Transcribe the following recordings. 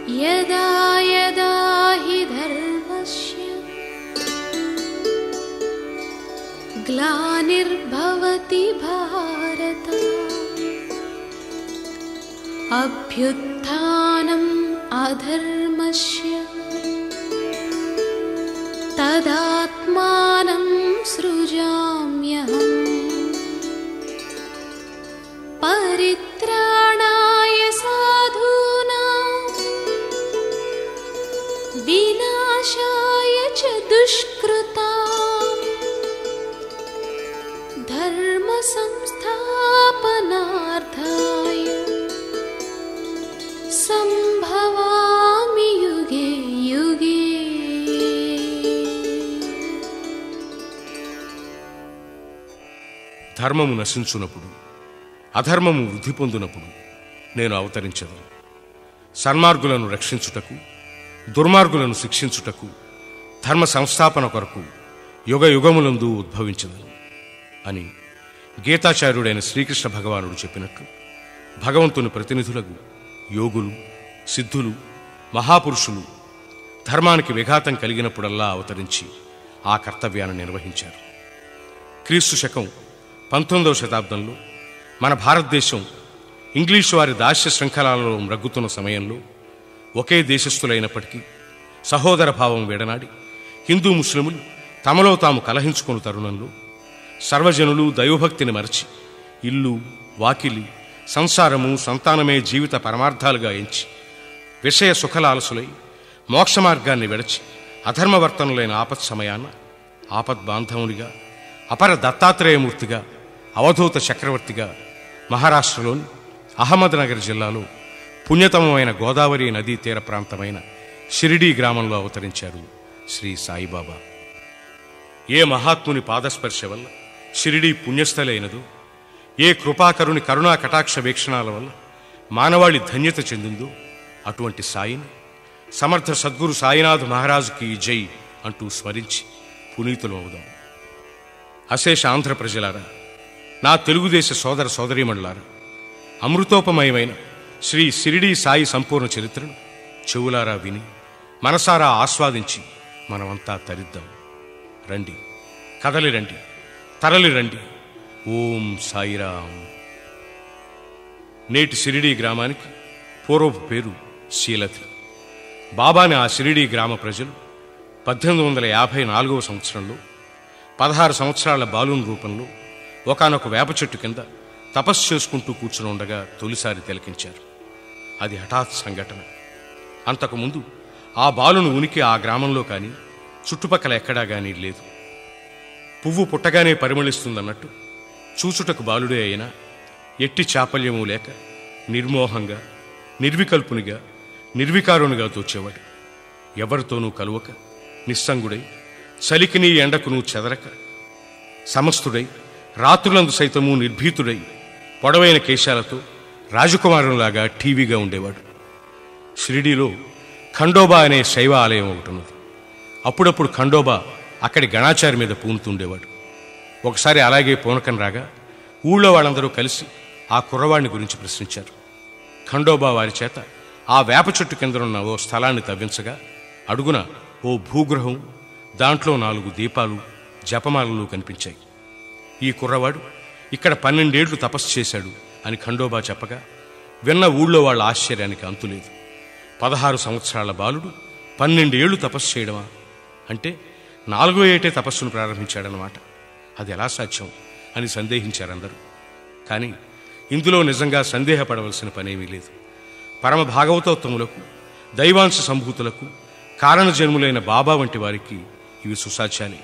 यदा यदा हि धर्मस्य ग्लानिर्भवति भारत अभ्युत्थानम् अधर्मस्य तदात्मानं सृजाम्यहम् परित्राणाय साधूनां विनाशाय च दुष्कृता धर्मसंस्थापनार्थाय सम्भवामि युगे युगे ధర్మము నశించునప్పుడు అధర్మము వృద్ధి పొందినప్పుడు నేను అవతరించదను సన్మార్గులను రక్షించుటకు దుర్మార్గులను శిక్షించుటకు ధర్మ సంస్థాపన కొరకు యుగ యుగములందు ఉద్భవించదను అని గీతాచార్యుడైన శ్రీకృష్ణ భగవానుడు చెప్పినట్లు భగవంతుని ప్రతినిధులకు యోగులు సిద్ధులు మహాపురుషులు ధర్మానికి విఘాతం కలిగినప్పుడల్లా అవతరించి ఆ కర్తవ్యాన్ని నిర్వహించారు క్రీస్తు శకం పంతొమ్మిదవ శతాబ్దంలో మన భారతదేశం ఇంగ్లీషు వారి దాస్య శృంఖలాలలో మ్రగ్గుతున్న సమయంలో ఒకే దేశస్థులైనప్పటికీ సహోదర భావం విడనాడి హిందూ ముస్లిములు తమలో తాము కలహించుకున్న తరుణంలో సర్వజనులు దైవభక్తిని మరచి ఇల్లు వాకిలి సంసారము సంతానమే జీవిత పరమార్థాలుగా ఎంచి విషయ సుఖలాలసులై మోక్ష మార్గాన్ని విడచి అధర్మవర్తనులైన ఆపత్ సమయాన ఆపద్ బాంధవునిగా అపర దత్తాత్రేయమూర్తిగా అవధూత చక్రవర్తిగా మహారాష్ట్రలోని అహ్మద్నగర్ జిల్లాలో పుణ్యతమమైన గోదావరి నదీ తీర ప్రాంతమైన షిరిడీ గ్రామంలో అవతరించారు శ్రీ సాయిబాబా ఏ మహాత్ముని పాదస్పర్శ వల్ల షిరిడీ పుణ్యస్థలైనదో ఏ కృపాకరుని కరుణా కటాక్ష వీక్షణాల వల్ల మానవాళి ధన్యత చెందిందో అటువంటి సాయిని సమర్థ సద్గురు సాయినాథ్ మహారాజుకి జై అంటూ స్మరించి పునీతులు అవుదాం అశేష ఆంధ్ర ప్రజలారా నా తెలుగుదేశ సోదర సోదరీమణులారా అమృతోపమయమైన శ్రీ సిరిడి సాయి సంపూర్ణ చరిత్రను చెవులారా విని మనసారా ఆస్వాదించి మనమంతా తరిద్దాం రండి కదలి రండి తరలి రండి ఓం సాయిరాం నేటి సిరిడి గ్రామానికి పూర్వపు పేరు శీలతి బాబాని ఆ సిరిడి గ్రామ ప్రజలు పద్దెనిమిది వందల యాభై నాలుగవ సంవత్సరంలో పదహారు సంవత్సరాల బాలుని రూపంలో ఒకానొక వేప చెట్టు కింద తపస్సు చేసుకుంటూ కూర్చుని ఉండగా తొలిసారి తిలకించారు అది హఠాత్ సంఘటన అంతకుముందు ఆ బాలుని ఉనికి ఆ గ్రామంలో కానీ చుట్టుపక్కల ఎక్కడా కానీ లేదు పువ్వు పుట్టగానే పరిమళిస్తుందన్నట్టు చూచుటకు బాలుడే అయినా ఎట్టి చాపల్యము లేక నిర్మోహంగా నిర్వికల్పునిగా నిర్వికారునిగా తోచేవాడు ఎవరితోనూ కలువక నిస్సంగుడై చలికిని ఎండకును చెదరక సమస్తుడై రాత్రులందు సైతము నిర్భీతుడై పొడవైన కేశాలతో రాజకుమారునిలాగా టీవీగా ఉండేవాడు షిరిడీలో ఖండోబా అనే శైవ ఆలయం ఒకటి ఉన్నది అప్పుడప్పుడు ఖండోబా అక్కడి గణాచారి మీద పూనుతుండేవాడు ఒకసారి అలాగే పూనకం రాగా ఊళ్ళో వాళ్ళందరూ కలిసి ఆ కుర్రవాడిని గురించి ప్రశ్నించారు ఖండోబా వారి చేత ఆ వేప చెట్టు కిందనున్న ఓ స్థలాన్ని తవ్వించగా అడుగున ఓ భూగృహం దాంట్లో నాలుగు దీపాలు జపమాలలు కనిపించాయి ఈ కుర్రవాడు ఇక్కడ పన్నెండేళ్లు తపస్సు చేశాడు అని ఖండోబా చెప్పగా విన్న ఊళ్ళో వాళ్ళ ఆశ్చర్యానికి అంతులేదు పదహారు సంవత్సరాల బాలుడు పన్నెండేళ్లు తపస్సు చేయడమా అంటే నాలుగో ఏటే తపస్సును ప్రారంభించాడనమాట అది ఎలా సాధ్యం అని సందేహించారందరూ కానీ ఇందులో నిజంగా సందేహపడవలసిన పనేమీ లేదు పరమ భాగవతోత్తములకు దైవాంశ సంభూతులకు కారణజన్ములైన బాబా వంటి వారికి ఇవి సుసాధ్యాలే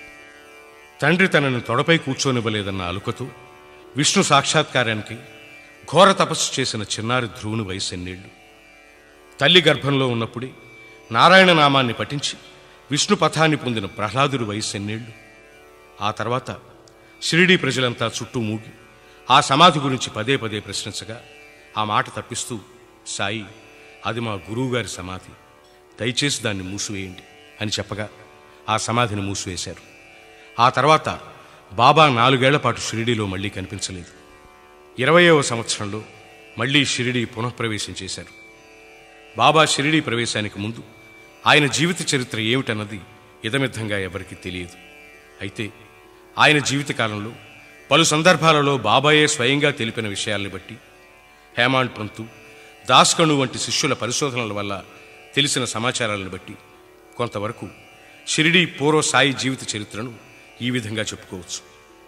తండ్రి తనను తొడపై కూర్చోనివ్వలేదన్న అలుకతో విష్ణు సాక్షాత్కారానికి ఘోర తపస్సు చేసిన చిన్నారి ధ్రువుని వయసు ఎన్నేళ్లు తల్లి గర్భంలో ఉన్నప్పుడే నారాయణ నామాన్ని పఠించి విష్ణు పథాన్ని పొందిన ప్రహ్లాదుడి వయసు ఎన్నేళ్లు ఆ తర్వాత షిరిడీ ప్రజలంతా చుట్టూ మూగి ఆ సమాధి గురించి పదే పదే ప్రశ్నించగా ఆ మాట తప్పిస్తూ సాయి అది మా గురువుగారి సమాధి దయచేసి దాన్ని మూసివేయండి అని చెప్పగా ఆ సమాధిని మూసివేశారు ఆ తర్వాత బాబా నాలుగేళ్ల పాటు షిరిడీలో మళ్ళీ కనిపించలేదు ఇరవయవ సంవత్సరంలో మళ్ళీ షిరిడీ పునఃప్రవేశం చేశారు బాబా షిరిడీ ప్రవేశానికి ముందు ఆయన జీవిత చరిత్ర ఏమిటన్నది ఇదమిద్ధంగా ఎవరికీ తెలియదు అయితే ఆయన జీవితకాలంలో పలు సందర్భాలలో బాబాయే స్వయంగా తెలిపిన విషయాల్ని బట్టి హేమాండ్ పంతు దాస్కణు వంటి శిష్యుల పరిశోధనల వల్ల తెలిసిన సమాచారాలను బట్టి కొంతవరకు షిరిడీ పూర్వ సాయి జీవిత చరిత్రను ఈ విధంగా చెప్పుకోవచ్చు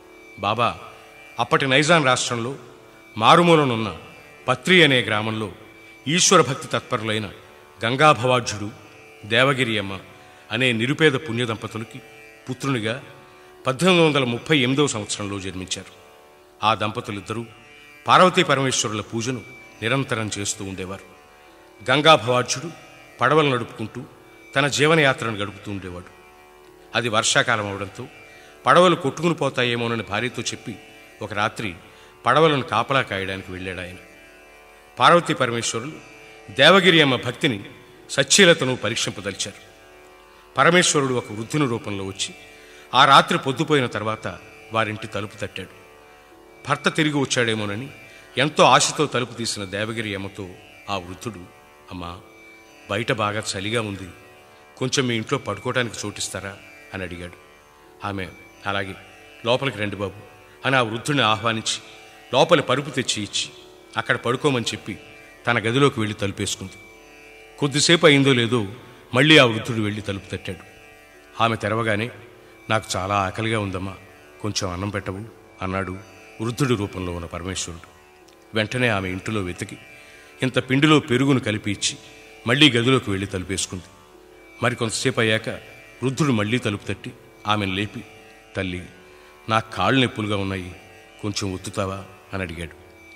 బాబా అప్పటి నైజాం రాష్ట్రంలో మారుమూలనున్న పత్రి అనే గ్రామంలో ఈశ్వర భక్తి తత్పరులైన గంగాభవాఢ్యుడు దేవగిరి అమ్మ అనే నిరుపేద పుణ్య దంపతులకి పుత్రునిగా పద్దెనిమిది వందల ముప్పై ఎనిమిదవ సంవత్సరంలో జన్మించారు ఆ దంపతులిద్దరూ పార్వతీ పరమేశ్వరుల పూజను నిరంతరం చేస్తూ ఉండేవారు గంగాభవాఢ్యుడు పడవలు నడుపుకుంటూ తన జీవనయాత్రను గడుపుతూ ఉండేవాడు అది వర్షాకాలం అవడంతో పడవలు కొట్టుకుని పోతాయేమోనని భార్యతో చెప్పి ఒక రాత్రి పడవలను కాపలా కాయడానికి వెళ్ళాడు ఆయన పార్వతీ పరమేశ్వరులు దేవగిరి అమ్మ భక్తిని సచ్చీలతను పరీక్షింపదలిచారు పరమేశ్వరుడు ఒక వృద్ధుని రూపంలో వచ్చి ఆ రాత్రి పొద్దుపోయిన తర్వాత వారింటి తలుపు తట్టాడు భర్త తిరిగి వచ్చాడేమోనని ఎంతో ఆశతో తలుపు తీసిన దేవగిరి అమ్మతో ఆ వృద్ధుడు అమ్మా బయట బాగా చలిగా ఉంది కొంచెం మీ ఇంట్లో పడుకోవడానికి చోటిస్తారా అని అడిగాడు ఆమె అలాగే లోపలికి రండి బాబు అని ఆ వృద్ధుడిని ఆహ్వానించి లోపలి పరుపు తెచ్చి ఇచ్చి అక్కడ పడుకోమని చెప్పి తన గదిలోకి వెళ్ళి తలుపేసుకుంది కొద్దిసేపు అయిందో లేదో మళ్ళీ ఆ వృద్ధుడు వెళ్ళి తలుపు తట్టాడు ఆమె తెరవగానే నాకు చాలా ఆకలిగా ఉందమ్మా కొంచెం అన్నం పెట్టవు అన్నాడు వృద్ధుడి రూపంలో ఉన్న పరమేశ్వరుడు వెంటనే ఆమె ఇంటిలో వెతికి ఇంత పిండిలో పెరుగును కలిపి ఇచ్చి మళ్ళీ గదిలోకి వెళ్ళి తలుపేసుకుంది మరి కొంతసేపు అయ్యాక వృద్ధుడు మళ్ళీ తలుపు తట్టి ఆమెను లేపి తల్లి నా కాళ్ళు నొప్పులుగా ఉన్నాయి కొంచెం ఒత్తుతావా అని అడిగాడు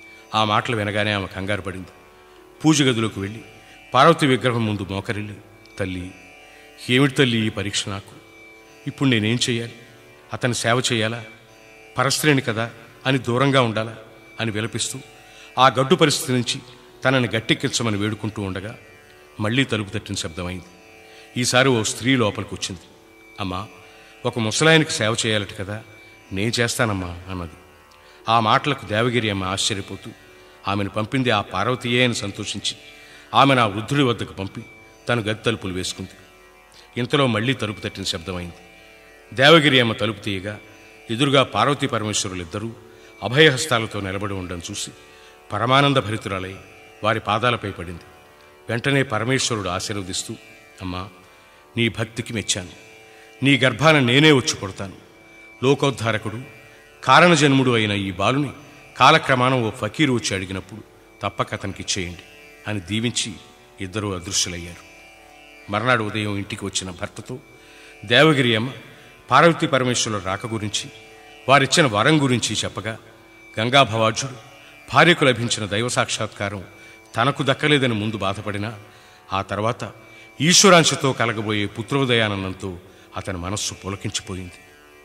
ఆ మాటలు వినగానే ఆమె కంగారు పడింది పూజ గదిలోకి వెళ్ళి పార్వతి విగ్రహం ముందు మోకరిల్లి తల్లి ఏమిటి తల్లి ఈ పరీక్ష నాకు ఇప్పుడు నేనేం చేయాలి అతని సేవ చేయాలా పరస్త్రేణి కదా అని దూరంగా ఉండాలా అని విలపిస్తూ ఆ గడ్డు పరిస్థితి నుంచి తనని గట్టెక్కించమని వేడుకుంటూ ఉండగా మళ్ళీ తలుపు తట్టిన శబ్దమైంది ఈసారి ఓ స్త్రీ లోపలికి వచ్చింది అమ్మా ఒక ముసలాయనికి సేవ చేయాలట కదా నేను చేస్తానమ్మా అన్నది ఆ మాటలకు దేవగిరి అమ్మ ఆశ్చర్యపోతూ ఆమెను పంపింది ఆ పార్వతీయే అని సంతోషించి ఆమెను ఆ వృద్ధుడి వద్దకు పంపి తను గది తలుపులు వేసుకుంది ఇంతలో మళ్ళీ తలుపు తట్టిన శబ్దమైంది దేవగిరి అమ్మ తలుపు తీయగా ఎదురుగా పార్వతీ పరమేశ్వరులిద్దరూ అభయహస్తాలతో నిలబడి ఉండడం చూసి పరమానంద భరితురాలై వారి పాదాలపై పడింది వెంటనే పరమేశ్వరుడు ఆశీర్వదిస్తూ అమ్మా నీ భక్తికి మెచ్చాను నీ గర్భాన నేనే వచ్చి కొడతాను లోకోద్ధారకుడు కారణజన్ముడు అయిన ఈ బాలుని కాలక్రమానం ఓ ఫకీరు వచ్చి అడిగినప్పుడు తప్పక అతనికి ఇచ్చేయండి అని దీవించి ఇద్దరూ అదృశ్యులయ్యారు మర్నాడు ఉదయం ఇంటికి వచ్చిన భర్తతో దేవగిరి అమ్మ పార్వతీ పరమేశ్వరుల రాక గురించి వారిచ్చిన వరం గురించి చెప్పగా గంగాభవాఢ్యుడు భార్యకు లభించిన దైవ సాక్షాత్కారం తనకు దక్కలేదని ముందు బాధపడినా ఆ తర్వాత ఈశ్వరాంశతో కలగబోయే పుత్రోదయానందంతో అతని మనస్సు పులకించిపోయింది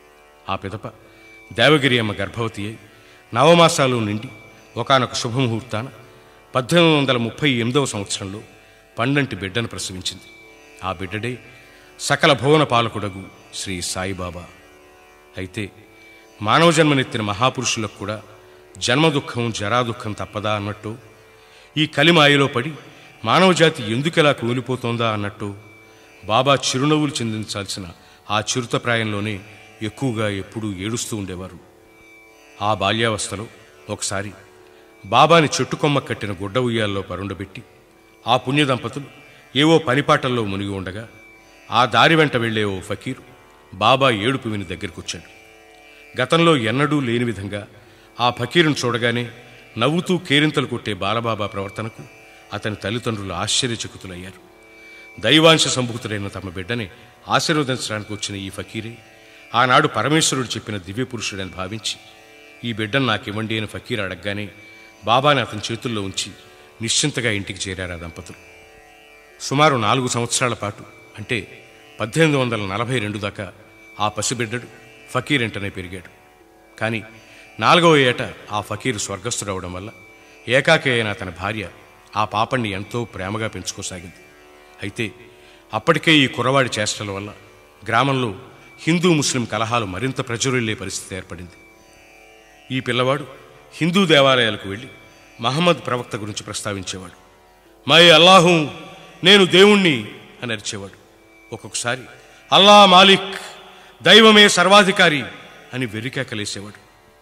ఆ పిదప దేవగిరి అమ్మ గర్భవతి అయి నవమాసాలు నిండి ఒకనొక శుభముహూర్తాన పద్దెనిమిది వందల ముప్పై ఎనిమిదవ సంవత్సరంలో పండంటి బిడ్డను ప్రసవించింది ఆ బిడ్డడే సకల భువన పాలకుడగు శ్రీ సాయిబాబా అయితే మానవ జన్మనెత్తిన మహాపురుషులకు కూడా జన్మ దుఃఖం జరా దుఃఖం తప్పదా అన్నట్టు ఈ కలిమాయలో పడి మానవజాతి ఎందుకెలా కూలిపోతోందా అన్నట్టు బాబా చిరునవ్వులు చెందించాల్సిన ఆ చిరుతప్రాయంలోనే ఎక్కువగా ఎప్పుడూ ఏడుస్తూ ఉండేవారు ఆ బాల్యావస్థలో ఒకసారి బాబాని చెట్టుకొమ్మ కట్టిన గుడ్డ ఉయ్యాల్లో పరుండబెట్టి ఆ పుణ్య దంపతులు ఏవో పనిపాటల్లో మునిగి ఉండగా ఆ దారి వెంట వెళ్లే ఓ ఫకీరు బాబా ఏడుపు విని దగ్గరికొచ్చాడు గతంలో ఎన్నడూ లేని విధంగా ఆ ఫకీరును చూడగానే నవ్వుతూ కేరింతలు కొట్టే బాలబాబా ప్రవర్తనకు అతని తల్లిదండ్రులు ఆశ్చర్యచకితులయ్యారు దైవాంశ సంభూతుడైన తమ బిడ్డని ఆశీర్వదించడానికి వచ్చిన ఈ ఫకీరే ఆనాడు పరమేశ్వరుడు చెప్పిన దివ్య పురుషుడని భావించి ఈ బిడ్డను నాకివ్వండి అని ఫకీర్ అడగగానే బాబాని అతని చేతుల్లో ఉంచి నిశ్చింతగా ఇంటికి చేరారు ఆ దంపతులు సుమారు నాలుగు సంవత్సరాల పాటు అంటే పద్దెనిమిది వందల నలభై రెండు దాకా ఆ పసిబిడ్డడు ఫకీర్ ఇంటనే పెరిగాడు కానీ నాలుగవ ఏట ఆ ఫకీరు స్వర్గస్థుడవడం వల్ల ఏకాకి అయిన అతని భార్య ఆ పాపణ్ణి ఎంతో ప్రేమగా పెంచుకోసాగింది అయితే అప్పటికే ఈ కుర్రవాడి చేష్టల వల్ల గ్రామంలో హిందూ ముస్లిం కలహాలు మరింత ప్రజ్వరిల్లే పరిస్థితి ఏర్పడింది ఈ పిల్లవాడు హిందూ దేవాలయాలకు వెళ్ళి మహమ్మద్ ప్రవక్త గురించి ప్రస్తావించేవాడు మై అల్లాహు నేను దేవుణ్ణి అని అరిచేవాడు ఒక్కొక్కసారి అల్లా మాలిక్ దైవమే సర్వాధికారి అని వెర్రికేకలేసేవాడు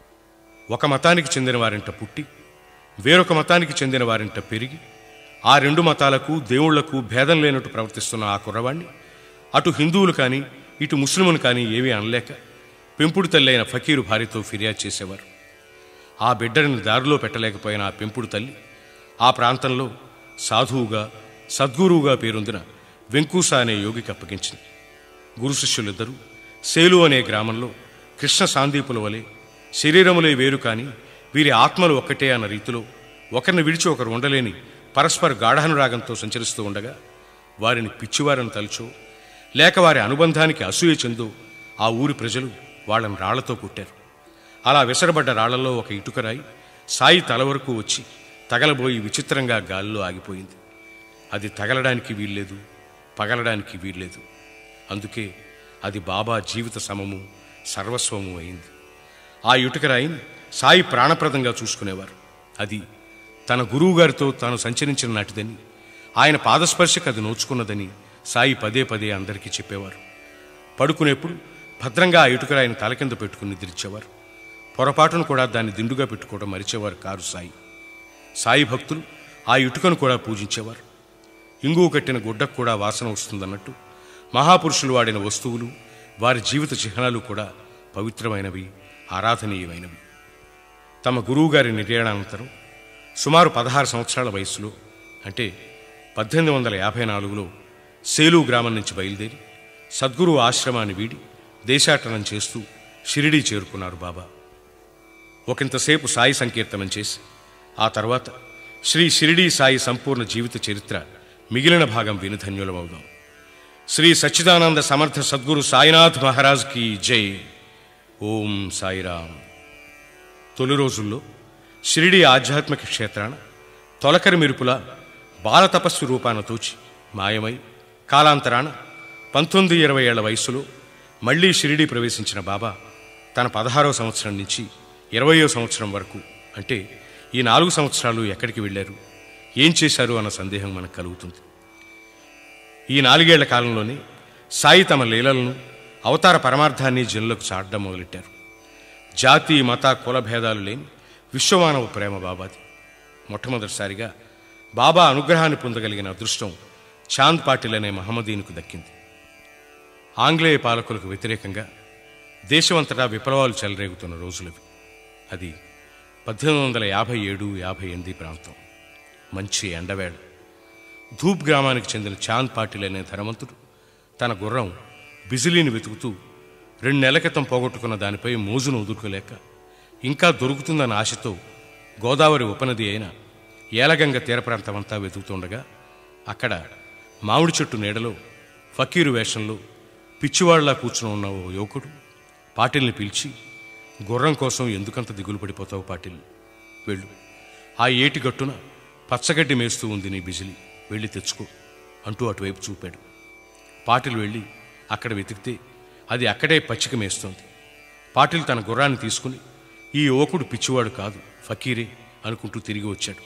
ఒక మతానికి చెందిన వారింట పుట్టి వేరొక మతానికి చెందిన వారింట పెరిగి ఆ రెండు మతాలకు దేవుళ్లకు భేదం లేనట్టు ప్రవర్తిస్తున్న ఆ కుర్రవాణ్ణి అటు హిందువులు కానీ ఇటు ముస్లింలు కానీ ఏమీ అనలేక పెంపుడు తల్లి అయిన ఫకీరు భార్యతో ఫిర్యాదు చేసేవారు ఆ బిడ్డని దారిలో పెట్టలేకపోయిన ఆ పెంపుడు తల్లి ఆ ప్రాంతంలో సాధువుగా సద్గురువుగా పేరొందిన వెంకూస అనే యోగికి అప్పగించింది గురు శిష్యులిద్దరూ సేలు అనే గ్రామంలో కృష్ణ సాందీపుల వలె శరీరములే వేరు కాని వీరి ఆత్మలు ఒక్కటే అన్న రీతిలో ఒకరిని విడిచి ఒకరు ఉండలేని పరస్పర గాఢానురాగంతో సంచరిస్తూ ఉండగా వారిని పిచ్చివారని తలుచో లేక వారి అనుబంధానికి అసూయ చెందో ఆ ఊరి ప్రజలు వాళ్ళని రాళ్లతో కొట్టారు అలా విసరబడ్డ రాళ్లలో ఒక ఇటుకరాయి సాయి తల వరకు వచ్చి తగలబోయి విచిత్రంగా గాలిలో ఆగిపోయింది అది తగలడానికి వీల్లేదు పగలడానికి వీల్లేదు అందుకే అది బాబా జీవిత సమము సర్వస్వము అయింది ఆ ఇటుకరాయిని సాయి ప్రాణప్రదంగా చూసుకునేవారు అది తన గురువుగారితో తాను సంచరించిన నాటిదని ఆయన పాదస్పర్శకు అది నోచుకున్నదని సాయి పదే పదే అందరికీ చెప్పేవారు పడుకునేప్పుడు భద్రంగా ఆ ఇటుకరాయిని తల కింద పెట్టుకుని నిద్రించేవారు పొరపాటును కూడా దాన్ని దిండుగా పెట్టుకోవడం మరిచేవారు కారు సాయి సాయి భక్తులు ఆ ఇటుకను కూడా పూజించేవారు ఇంగువ కట్టిన గుడ్డకు కూడా వాసన వస్తుందన్నట్టు మహాపురుషులు వాడిన వస్తువులు వారి జీవిత చిహ్నాలు కూడా పవిత్రమైనవి ఆరాధనీయమైనవి తమ గురువుగారి నిర్యాణానంతరం సుమారు పదహారు సంవత్సరాల వయసులో అంటే పద్దెనిమిది వందల యాభై నాలుగులో సేలు గ్రామం నుంచి బయలుదేరి సద్గురు ఆశ్రమాన్ని వీడి దేశాటనం చేస్తూ షిరిడీ చేరుకున్నారు బాబా ఒకంతసేపు సాయి సంకీర్తనం చేసి ఆ తర్వాత శ్రీ షిరిడీ సాయి సంపూర్ణ జీవిత చరిత్ర మిగిలిన భాగం విని ధన్యులమవుదాం శ్రీ సచ్చిదానంద సమర్థ సద్గురు సాయినాథ్ మహారాజ్ కి జై ఓం సాయిరామ్ తొలి రోజుల్లో షిరిడి ఆధ్యాత్మిక క్షేత్రాన తొలకరి మెరుపుల బాలతపస్సు రూపాన తోచి మాయమై కాలాంతరాన పంతొమ్మిది ఇరవై ఏళ్ల వయస్సులో మళ్లీ షిరిడి ప్రవేశించిన బాబా తన పదహారవ సంవత్సరం నుంచి ఇరవయో సంవత్సరం వరకు అంటే ఈ నాలుగు సంవత్సరాలు ఎక్కడికి వెళ్ళారు ఏం చేశారు అన్న సందేహం మనకు కలుగుతుంది ఈ నాలుగేళ్ల కాలంలోనే సాయి తమ లీలలను అవతార పరమార్థాన్ని జనులకు చాటడం మొదలెట్టారు జాతి మత కుల భేదాలు లేని విశ్వమానవ ప్రేమ బాబాది మొట్టమొదటిసారిగా బాబా అనుగ్రహాన్ని పొందగలిగిన అదృష్టం చాంద్ పాటిల్ అనే మహమ్మదీనుకు దక్కింది ఆంగ్లేయ పాలకులకు వ్యతిరేకంగా దేశమంతటా విప్లవాలు చెలరేగుతున్న రోజులవి అది పద్దెనిమిది వందల యాభై ఏడు యాభై ఎనిమిది ప్రాంతం మంచి ఎండవేళ ధూప్ గ్రామానికి చెందిన చాంద్ పాటిల్ అనే ధనవంతుడు తన గుర్రం బిజిలీని వెతుకుతూ రెండు నెలల క్రితం పోగొట్టుకున్న దానిపై మోజును వదులుకోలేక ఇంకా దొరుకుతుందన్న ఆశతో గోదావరి ఉపనది అయిన ఏలగంగ తీర ప్రాంతమంతా వెతుకుతుండగా అక్కడ మామిడి చెట్టు నీడలో ఫకీరు వేషంలో పిచ్చివాళ్లా కూర్చుని ఉన్న ఓ యువకుడు పాటిల్ని పిలిచి గుర్రం కోసం ఎందుకంత దిగులు పడిపోతావు పాటిల్ వెళ్ళు ఆ ఏటి గట్టున పచ్చగడ్డి మేస్తూ ఉంది నీ బిజిలి వెళ్ళి తెచ్చుకో అంటూ అటువైపు చూపాడు పాటిల్ వెళ్ళి అక్కడ వెతికితే అది అక్కడే పచ్చిక మేస్తోంది పాటిల్ తన గుర్రాన్ని తీసుకుని ఈ యువకుడు పిచ్చివాడు కాదు ఫకీరే అనుకుంటూ తిరిగి వచ్చాడు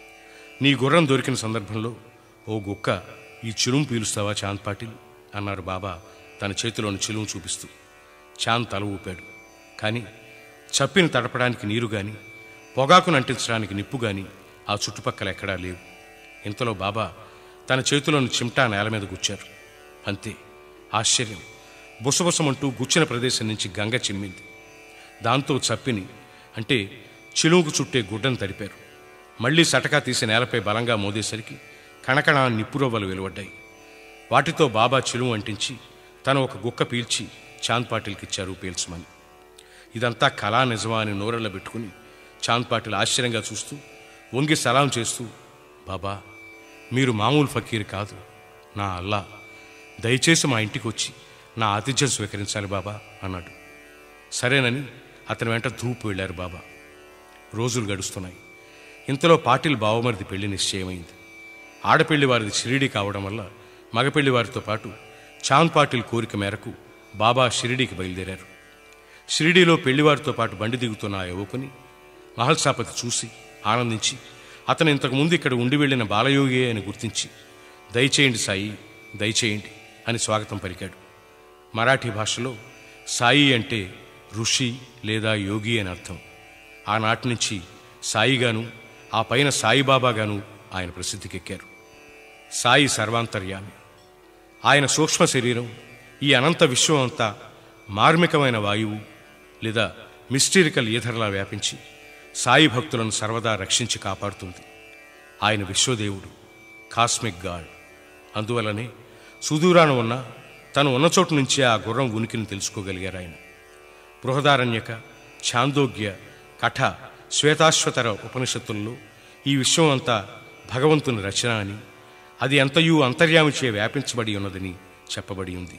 నీ గుర్రం దొరికిన సందర్భంలో ఓ గుక్క ఈ చిరుము పీలుస్తావా చాంద్ పాటిల్ అన్నారు బాబా తన చేతిలోని చిలుము చూపిస్తూ చాంద్ తల ఊపాడు కానీ చప్పిని తడపడానికి నీరు గాని పొగాకును అంటించడానికి నిప్పు గాని ఆ చుట్టుపక్కల ఎక్కడా లేవు ఇంతలో బాబా తన చేతిలోని చిమ్టా నేల మీద గుచ్చారు అంతే ఆశ్చర్యం బుసబుసమంటూ గుచ్చిన ప్రదేశం నుంచి గంగ చిమ్మింది దాంతో చప్పిని అంటే చిలుముకు చుట్టే గుడ్డను తడిపారు మళ్ళీ సటకా తీసి నేలపై బలంగా మోదేసరికి కణకణ నిప్పురవ్వలు వెలువడ్డాయి వాటితో బాబా చిలుము అంటించి తను ఒక గుక్క పీల్చి చాంద్ పాటిల్కి ఇచ్చారు పీల్చమని ఇదంతా కళా నిజమా అని నోరెళ్ళ పెట్టుకుని చాంద్ పాటిల్ ఆశ్చర్యంగా చూస్తూ వంగి సలాం చేస్తూ బాబా మీరు మామూలు ఫకీర్ కాదు నా అల్లా దయచేసి మా ఇంటికి వచ్చి నా ఆతిథ్యం స్వీకరించాలి బాబా అన్నాడు సరేనని అతని వెంట ధూపు వెళ్ళారు బాబా రోజులు గడుస్తున్నాయి ఇంతలో పాటిల్ బావమరిది పెళ్లి నిశ్చయమైంది ఆడపెళ్లి వారిది షిరిడి కావడం వల్ల మగపెళ్లి వారితో పాటు చాంద్ పాటిల్ కోరిక మేరకు బాబా షిరిడీకి బయలుదేరారు షిరిడీలో పెళ్లివారితో పాటు బండి దిగుతున్న ఆ యువకుని మహల్సాపతి చూసి ఆనందించి అతను ఇంతకు ముందు ఇక్కడ ఉండి వెళ్ళిన బాలయోగి అని గుర్తించి దయచేయండి సాయి దయచేయండి అని స్వాగతం పలికాడు మరాఠీ భాషలో సాయి అంటే ఋషి లేదా యోగి అని అర్థం ఆనాటి నుంచి సాయిగాను ఆ పైన సాయిబాబాగాను ఆయన ప్రసిద్ధికెక్కారు సాయి సర్వాంతర్యామి ఆయన సూక్ష్మ శరీరం ఈ అనంత విశ్వం అంతా మార్మికమైన వాయువు లేదా మిస్టీరికల్ ఈథర్లా వ్యాపించి సాయి భక్తులను సర్వదా రక్షించి కాపాడుతుంది ఆయన విశ్వదేవుడు కాస్మిక్ గాడ్ అందువలనే సుదూరాన ఉన్న తను ఉన్న చోటు నుంచే ఆ గుర్రం ఉనికిని తెలుసుకోగలిగారు ఆయన బృహదారణ్యక ఛాందోగ్య కఠ శ్వేతాశ్వతర ఉపనిషత్తుల్లో ఈ విశ్వం అంతా భగవంతుని రచన అని అది అంతయు అంతర్యామిచే వ్యాపించబడి ఉన్నదని చెప్పబడి ఉంది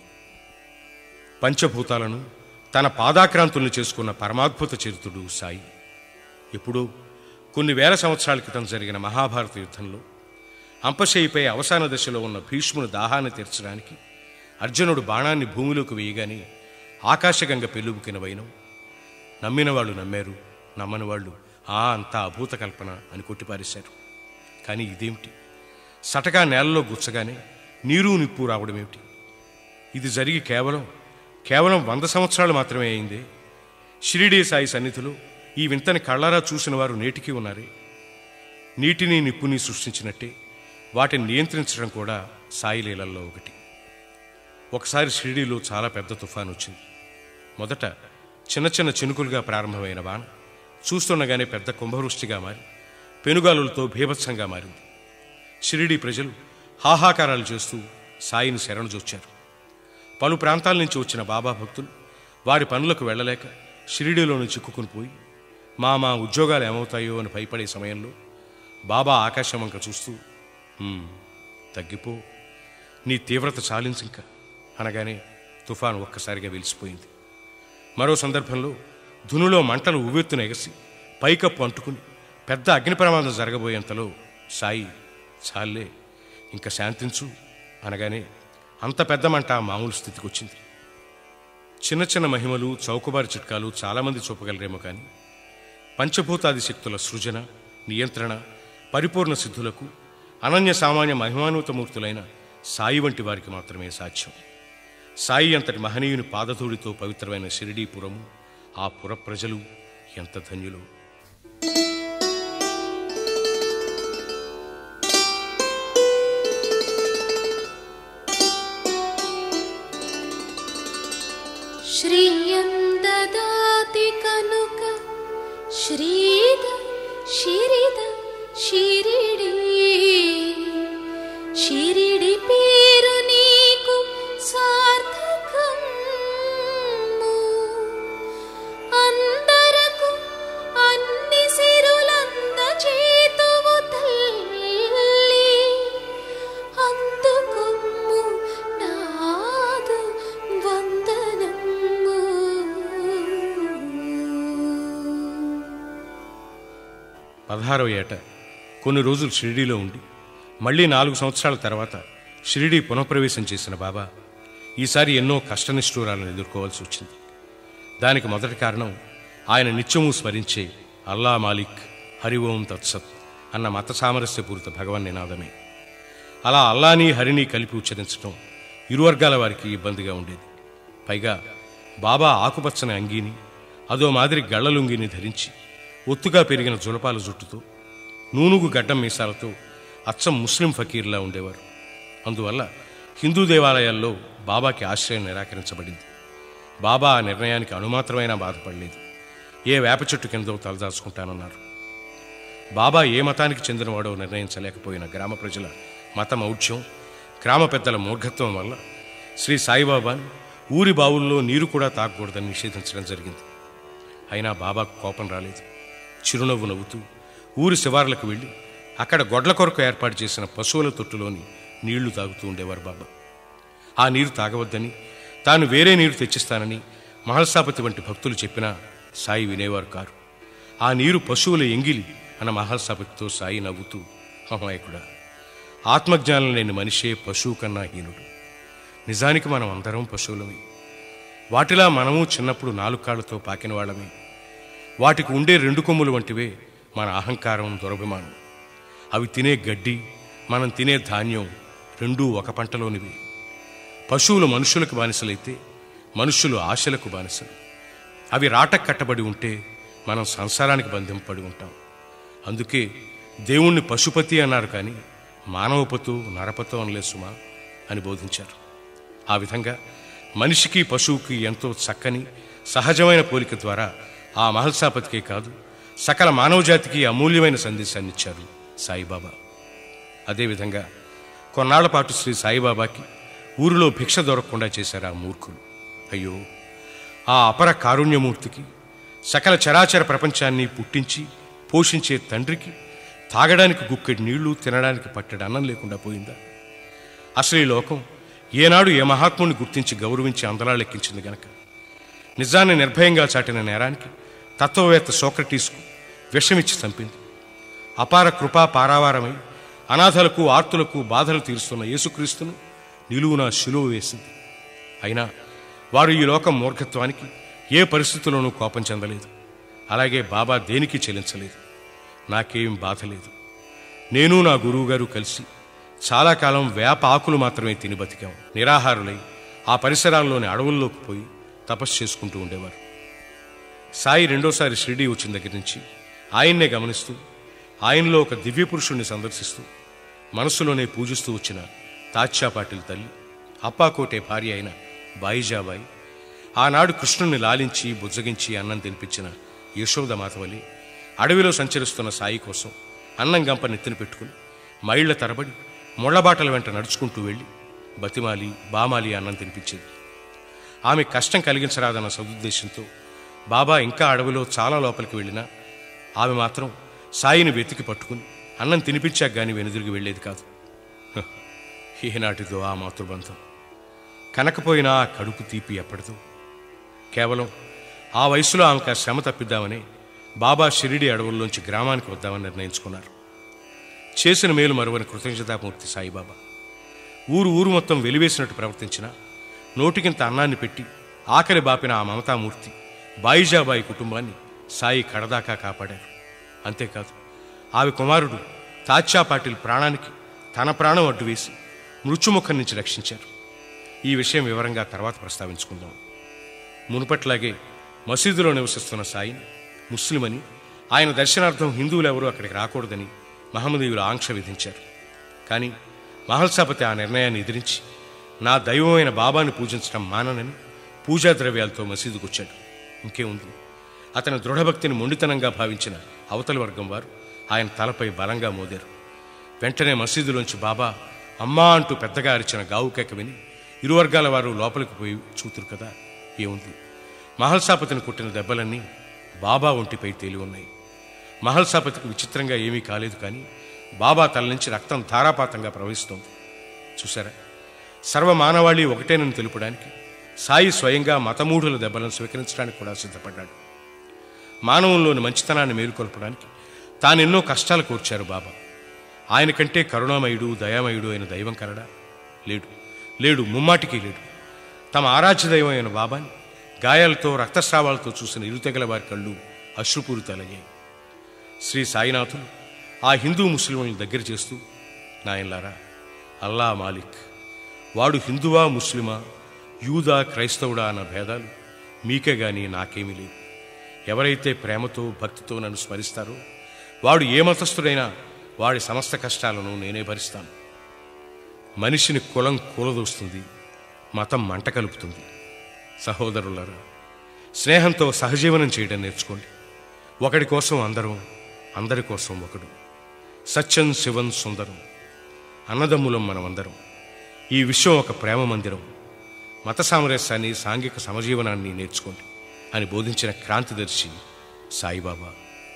పంచభూతాలను తన పాదాక్రాంతుల్ని చేసుకున్న పరమాద్భుత చరిత్రుడు సాయి ఎప్పుడో కొన్ని వేల సంవత్సరాల క్రితం జరిగిన మహాభారత యుద్ధంలో అంపశయ్యపై అవసాన దశలో ఉన్న భీష్ముని దాహాన్ని తీర్చడానికి అర్జునుడు బాణాన్ని భూమిలోకి వేయగానే ఆకాశగంగ పెళ్ళుబుకిన వైనం నమ్మిన వాళ్ళు నమ్మారు నమ్మని వాళ్ళు ఆ అంతా అభూత కల్పన అని కొట్టిపారేశారు కానీ ఇదేమిటి సటగా నేలలో గుచ్చగానే నీరు నిప్పు రావడమేమిటి ఇది జరిగి కేవలం కేవలం వంద సంవత్సరాలు మాత్రమే అయిందే షిరిడీ సాయి సన్నిధిలో ఈ వింతని కళ్ళారా చూసిన వారు నేటికి ఉన్నారే నీటిని నిప్పుని సృష్టించినట్టే వాటిని నియంత్రించడం కూడా సాయి లీలల్లో ఒకటి ఒకసారి షిరిడీలో చాలా పెద్ద తుఫాను వచ్చింది మొదట చిన్న చిన్న చినుకులుగా ప్రారంభమైన వాన చూస్తుండగానే పెద్ద కుంభవృష్టిగా మారి పెనుగాలులతో భీభత్సంగా మారింది షిరిడీ ప్రజలు హాహాకారాలు చేస్తూ సాయిని శరణుజొచ్చారు పలు ప్రాంతాల నుంచి వచ్చిన బాబా భక్తులు వారి పనులకు వెళ్ళలేక షిరిడీలోని చిక్కుకుని పోయి మా మా ఉద్యోగాలు ఏమవుతాయో అని భయపడే సమయంలో బాబా ఆకాశం వంక చూస్తూ "హ్మ్, తగ్గిపో నీ తీవ్రత చాలించింక అనగానే తుఫాను ఒక్కసారిగా వెలిసిపోయింది మరో సందర్భంలో ధునులో మంటలు ఉవ్వెత్తున ఎగసి పైకప్పు అంటుకుని పెద్ద అగ్ని ప్రమాదం జరగబోయేంతలో సాయి చాలే ఇంకా శాంతించు అనగానే అంత పెద్ద మంట మామూలు స్థితికి వచ్చింది చిన్న చిన్న మహిమలు చౌకబారి చిట్కాలు చాలామంది చూపగలరేమో కానీ పంచభూతాది శక్తుల సృజన నియంత్రణ పరిపూర్ణ సిద్ధులకు అనన్య సామాన్య మహిమాన్వితమూర్తులైన సాయి వంటి వారికి మాత్రమే సాధ్యం సాయి అంతటి మహనీయుని పాదధూడితో పవిత్రమైన షిరిడీపురము ఆ పుర ప్రజలు ఎంత ధన్యులు श्रियं ददाति कनुक श्रीद शिरिद शिरिडी शिरिడి పేరు నీకు సార్థకము అందరకు అన్ని సిరులంద చేతువు తల్లి అందుకొమ్ము నాదు వందనము పదహారవ ఏట కొన్ని రోజులు షిరిడీలో ఉండి మళ్ళీ నాలుగు సంవత్సరాల తర్వాత షిరిడీ పునఃప్రవేశం చేసిన బాబా ఈసారి ఎన్నో కష్టనిష్ఠూరాలను ఎదుర్కోవాల్సి వచ్చింది దానికి మొదటి కారణం ఆయన నిత్యము స్మరించే అల్లా మాలిక్ హరి ఓం తత్సత్ అన్న మత సామరస్యపూరిత భగవన్ నినాదమే అలా అల్లాని హరిని కలిపి ఉచ్చరించడం ఇరు వర్గాల వారికి ఇబ్బందిగా ఉండేది పైగా బాబా ఆకుపచ్చని అంగీని అదో మాదిరి గళ్ళలుంగిని ధరించి ఒత్తుగా పెరిగిన జులపాల జుట్టుతో నూనుగు గడ్డం మీసాలతో అచ్చం ముస్లిం ఫకీర్లా ఉండేవారు అందువల్ల హిందూ దేవాలయాల్లో బాబాకి ఆశ్రయం నిరాకరించబడింది బాబా ఆ నిర్ణయానికి అణుమాత్రమైనా బాధపడలేదు ఏ వేప చెట్టు కిందో తలదాచుకుంటానన్నారు బాబా ఏ మతానికి చెందినవాడో నిర్ణయించలేకపోయిన గ్రామ ప్రజల మత మౌఢ్యం గ్రామ పెద్దల మూర్ఘత్వం వల్ల శ్రీ సాయిబాబాను ఊరి బావుల్లో నీరు కూడా తాగకూడదని నిషేధించడం జరిగింది అయినా బాబాకు కోపం రాలేదు చిరునవ్వు నవ్వుతూ ఊరి శివార్లకు వెళ్ళి అక్కడ గొడ్ల కొరకు ఏర్పాటు చేసిన పశువుల తొట్టులోని నీళ్లు తాగుతూ ఉండేవారు బాబా ఆ నీరు తాగవద్దని తాను వేరే నీరు తెచ్చిస్తానని మహల్సాపతి వంటి భక్తులు చెప్పినా సాయి వినేవారు కారు ఆ నీరు పశువుల ఎంగిలి అన్న మహల్సాపతితో సాయి నవ్వుతూ అమాయకుడా ఆత్మజ్ఞానం లేని మనిషే పశువు కన్నా హీనుడు నిజానికి మనం అందరం పశువులమే వాటిలా మనము చిన్నప్పుడు నాలుగు కాళ్ళతో పాకిన వాళ్ళమే వాటికి ఉండే రెండు కొమ్ములు వంటివే మన అహంకారం దురభిమానం అవి తినే గడ్డి మనం తినే ధాన్యం రెండూ ఒక పంటలోనివి పశువులు మనుషులకు బానిసలైతే మనుషులు ఆశలకు బానిసలు అవి రాటకు కట్టబడి ఉంటే మనం సంసారానికి బంధింపబడి ఉంటాం అందుకే దేవుణ్ణి పశుపతి అన్నారు కానీ మానవపతు నరపతు అనలే సుమా అని బోధించారు ఆ విధంగా మనిషికి పశువుకి ఎంతో చక్కని సహజమైన పోలిక ద్వారా ఆ మహల్సాపతికే కాదు సకల మానవజాతికి అమూల్యమైన సందేశాన్ని ఇచ్చారు సాయిబాబా అదేవిధంగా కొన్నాళ్ల పాటు శ్రీ సాయిబాబాకి ఊరిలో భిక్ష దొరకకుండా చేశారు ఆ మూర్ఖులు అయ్యో ఆ అపర కారుణ్యమూర్తికి సకల చరాచర ప్రపంచాన్ని పుట్టించి పోషించే తండ్రికి తాగడానికి గుక్కెడి నీళ్లు తినడానికి పట్టెడు అన్నం లేకుండా పోయిందా అసలు ఈ లోకం ఏనాడు ఏ మహాత్ముని గుర్తించి గౌరవించి అందలాలెక్కించింది గనక నిజాన్ని నిర్భయంగా చాటిన నేరానికి తత్వవేత్త సోక్రటీస్కు విషమిచ్చి చంపింది అపార కృపా పారావారమై అనాథలకు ఆర్తులకు బాధలు తీరుస్తున్న యేసుక్రీస్తును నిలువున శిలువ వేసింది అయినా వారు ఈ లోకం మూర్ఖత్వానికి ఏ పరిస్థితుల్లోనూ కోపం చెందలేదు అలాగే బాబా దేనికి చెల్లించలేదు నాకేం బాధ లేదు నేను నా గురువుగారు కలిసి చాలా కాలం వేప ఆకులు మాత్రమే తిని బతికాం నిరాహారులై ఆ పరిసరాల్లోని అడవుల్లోకి పోయి తపస్సు చేసుకుంటూ ఉండేవారు సాయి రెండోసారి షిరిడీ వచ్చిన దగ్గర నుంచి ఆయన్నే గమనిస్తూ ఆయనలో ఒక దివ్య పురుషుణ్ణి సందర్శిస్తూ మనసులోనే పూజిస్తూ వచ్చిన తాత్యా పాటిల్ తల్లి అప్పాకోటే భార్య అయిన బాయిజాబాయి ఆనాడు కృష్ణుణ్ణి లాలించి బుజ్జగించి అన్నం తినిపించిన యశోద మాతవలి అడవిలో సంచరిస్తున్న సాయి కోసం అన్నం గంప నెత్తిన పెట్టుకుని మైళ్ల తరబడి ముళ్లబాటల వెంట నడుచుకుంటూ వెళ్ళి బతిమాలి బామాలి అన్నం తినిపించేది ఆమె కష్టం కలిగించరాదన్న సదుద్దేశంతో బాబా ఇంకా అడవిలో చాలా లోపలికి వెళ్ళినా ఆమె మాత్రం సాయిని వెతికి పట్టుకుని అన్నం తినిపించాక గాని వెనుదిరిగి వెళ్ళేది కాదు హ, ఈనాటిదో ఆ మాతృబంధం కనకపోయినా ఆ కడుపు తీపి ఎప్పటిదో కేవలం ఆ వయసులో ఆమెకు ఆ శ్రమ తప్పిద్దామని బాబా షిరిడి అడవుల్లోంచి గ్రామానికి వద్దామని నిర్ణయించుకున్నారు చేసిన మేలు మరువని కృతజ్ఞతామూర్తి సాయిబాబా ఊరు ఊరు మొత్తం వెలివేసినట్టు ప్రవర్తించిన నోటికింత అన్నాన్ని పెట్టి ఆకలి బాపిన ఆ మమతామూర్తి బాయిజాబాయి కుటుంబాన్ని సాయి కడదాకా కాపాడారు అంతేకాదు ఆమె కుమారుడు తాత్యా పాటిల్ ప్రాణానికి తన ప్రాణం అడ్డు వేసి మృత్యుముఖం నుంచి రక్షించారు ఈ విషయం వివరంగా తర్వాత ప్రస్తావించుకుందాం మునుపట్లాగే మసీదులో నివసిస్తున్న సాయిని ముస్లిమని ఆయన దర్శనార్థం హిందువులు ఎవరూ అక్కడికి రాకూడదని మహమ్మదీయులు ఆంక్ష విధించారు కానీ మహల్సాపతి ఆ నిర్ణయాన్ని ఎదిరించి నా దైవమైన బాబాని పూజించడం మాననని పూజా ద్రవ్యాలతో మసీదుకొచ్చాడు ఇంకేముంది అతని దృఢభక్తిని మొండితనంగా భావించిన అవతలి వర్గం వారు ఆయన తలపై బలంగా మోదారు వెంటనే మసీదులోంచి బాబా అమ్మా అంటూ పెద్దగా అరిచిన గావు కేక విని ఇరు వర్గాల వారు లోపలికి పోయి చూతురు కదా ఏముంది మహల్సాపతిని కొట్టిన దెబ్బలన్నీ బాబా ఒంటిపై తేలి ఉన్నాయి మహల్సాపతికి విచిత్రంగా ఏమీ కాలేదు కానీ బాబా తల నుంచి రక్తం ధారాపాతంగా ప్రవహిస్తోంది చూసారా సర్వ మానవాళి ఒకటేనని తెలుపడానికి సాయి స్వయంగా మతమూఢుల దెబ్బలను స్వీకరించడానికి కూడా సిద్ధపడ్డాడు మానవుల్లోని మంచితనాన్ని మేలుకొల్పడానికి తానెన్నో కష్టాలు కూర్చారు బాబా ఆయన కంటే కరుణామయుడు దయామయుడు అయిన దైవం కలడా లేడు లేడు ముమ్మాటికి లేడు తమ ఆరాధ్య దైవం అయిన బాబాని గాయాలతో రక్తస్రావాలతో చూసిన ఇరుతెగల వారి కళ్ళు అశ్రుపూరితాలయ్యాయి శ్రీ సాయినాథులు ఆ హిందూ ముస్లింలను దగ్గర చేస్తూ నాయన్లారా అల్లా మాలిక్ వాడు హిందువా ముస్లిమా యూదా క్రైస్తవుడా అన్న భేదాలు మీకే గాని నాకేమీ లేవు ఎవరైతే ప్రేమతో భక్తితో నన్ను స్మరిస్తారో వాడు ఏ మతస్థుడైనా వాడి సమస్త కష్టాలను నేనే భరిస్తాను మనిషిని కులం కూలదోస్తుంది మతం మంట కలుపుతుంది సహోదరులారా స్నేహంతో సహజీవనం చేయడం నేర్చుకోండి ఒకడి కోసం అందరం అందరి కోసం ఒకడు సత్యం శివం సుందరం అన్నదమ్ములం మనమందరం ఈ విశ్వం ఒక ప్రేమ మందిరం మత సామరస్యాన్ని సాంఘిక సమజీవనాన్ని నేర్చుకోండి అని బోధించిన క్రాంతిదర్శి సాయిబాబా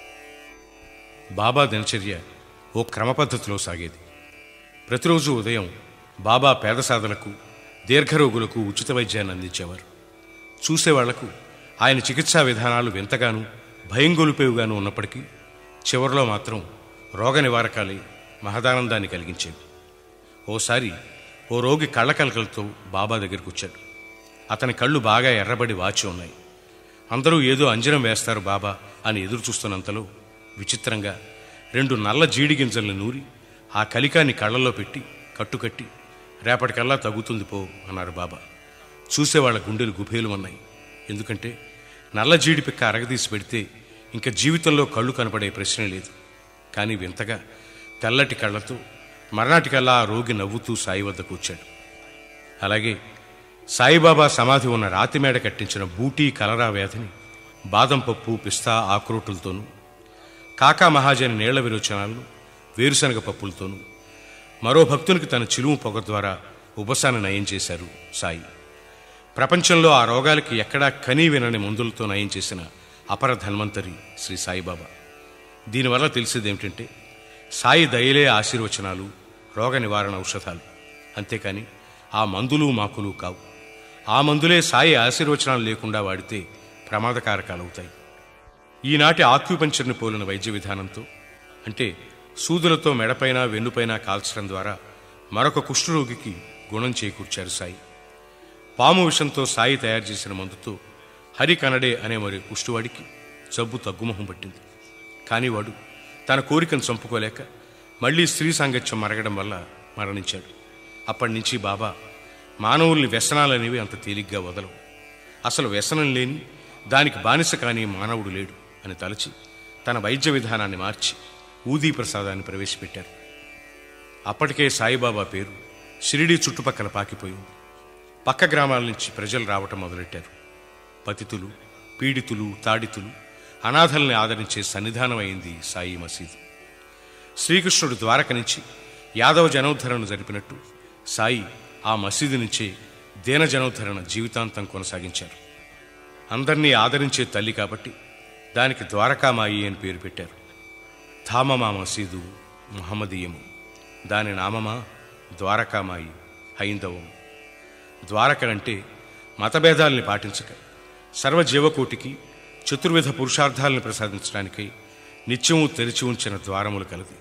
బాబా దినచర్య ఓ క్రమ పద్ధతిలో సాగేది ప్రతిరోజు ఉదయం బాబా పేద సాధలకు దీర్ఘరోగులకు ఉచిత వైద్యాన్ని అందించేవారు చూసేవాళ్లకు ఆయన చికిత్సా విధానాలు వింతగాను భయం గొలిపేవిగాను ఉన్నప్పటికీ చివరిలో మాత్రం రోగ నివారకాలే మహదానందాన్ని కలిగించేవి ఓసారి ఓ రోగి కళ్ళకలకలతో బాబా దగ్గరికి వచ్చాడు అతని కళ్ళు బాగా ఎర్రబడి వాచి ఉన్నాయి అందరూ ఏదో అంజనం వేస్తారు బాబా అని ఎదురు చూస్తున్నంతలో విచిత్రంగా రెండు నల్ల జీడి గింజల్ని నూరి ఆ కలికాన్ని కళ్ళల్లో పెట్టి కట్టుకట్టి రేపటికల్లా తగ్గుతుంది పో అన్నారు బాబా చూసేవాళ్ళ గుండెలు గుబేలు ఉన్నాయి ఎందుకంటే నల్ల జీడి పిక్క అరగదీసి పెడితే ఇంకా జీవితంలో కళ్ళు కనపడే ప్రశ్న లేదు కానీ వింతగా తెల్లటి కళ్ళతో మర్నాటికల్లా ఆ రోగి నవ్వుతూ సాయి వద్ద కూర్చాడు అలాగే సాయిబాబా సమాధి ఉన్న రాతి మేడ కట్టించిన బూటీ కలరా వ్యాధిని బాదం పప్పు పిస్తా ఆక్రోటులతోనూ కాకా మహాజని నీళ్ల విరోచనాలను వేరుశనగ పప్పులతోనూ మరో భక్తునికి తన చిలుము పొగ ద్వారా ఉపశాన నయం చేశారు సాయి ప్రపంచంలో ఆ రోగాలకి ఎక్కడా కనీ వినని మందులతో నయం చేసిన అపర ధన్వంతరి శ్రీ సాయిబాబా దీనివల్ల తెలిసేది ఏమిటంటే సాయి దయలే ఆశీర్వచనాలు రోగ నివారణ ఔషధాలు అంతేకాని ఆ మందులు మాకులు కావు ఆ మందులే సాయి ఆశీర్వచనాలు లేకుండా వాడితే ప్రమాదకారకాలవుతాయి ఈనాటి ఆక్యుపంచర్ని పోలిన వైద్య విధానంతో అంటే సూదులతో మెడపైన వెన్నుపైన కాల్చడం ద్వారా మరొక కుష్ఠరోగికి గుణం చేకూర్చారు సాయి పాము విషంతో సాయి తయారు చేసిన మందుతో హరి కనడే అనే మరి కుష్ఠువాడికి జబ్బు తగ్గుముఖం పట్టింది కానీ వాడు తన కోరికను చంపుకోలేక మళ్ళీ స్త్రీ సాంగత్యం మరగడం వల్ల మరణించాడు అప్పటి నుంచి బాబా మానవుల్ని వ్యసనాలనేవి అంత తేలిగ్గా వదలవు అసలు వ్యసనం లేని దానికి బానిస కాని మానవుడు లేడు అని తలచి తన వైద్య విధానాన్ని మార్చి ఊదీ ప్రసాదాన్ని ప్రవేశపెట్టారు అప్పటికే సాయిబాబా పేరు షిరిడీ చుట్టుపక్కల పాకిపోయింది పక్క గ్రామాల నుంచి ప్రజలు రావటం మొదలెట్టారు పతితులు పీడితులు తాడితులు అనాథల్ని ఆదరించే సన్నిధానం అయింది సాయి మసీదు శ్రీకృష్ణుడు ద్వారక నుంచి యాదవ జనోద్ధరణ జరిపినట్టు సాయి ఆ మసీదు నుంచే దీన జనోద్ధరణ జీవితాంతం కొనసాగించారు అందర్నీ ఆదరించే తల్లి కాబట్టి దానికి ద్వారకామాయి అని పేరు పెట్టారు ధామమా మసీదు మహమ్మదీయము దాని నామమా ద్వారకామాయి హైందవం ద్వారక అంటే మతభేదాల్ని పాటించక సర్వజీవకోటికి చతుర్విధ పురుషార్థాలను ప్రసాదించడానికై నిత్యము తెరిచి ఉంచిన ద్వారములు కలది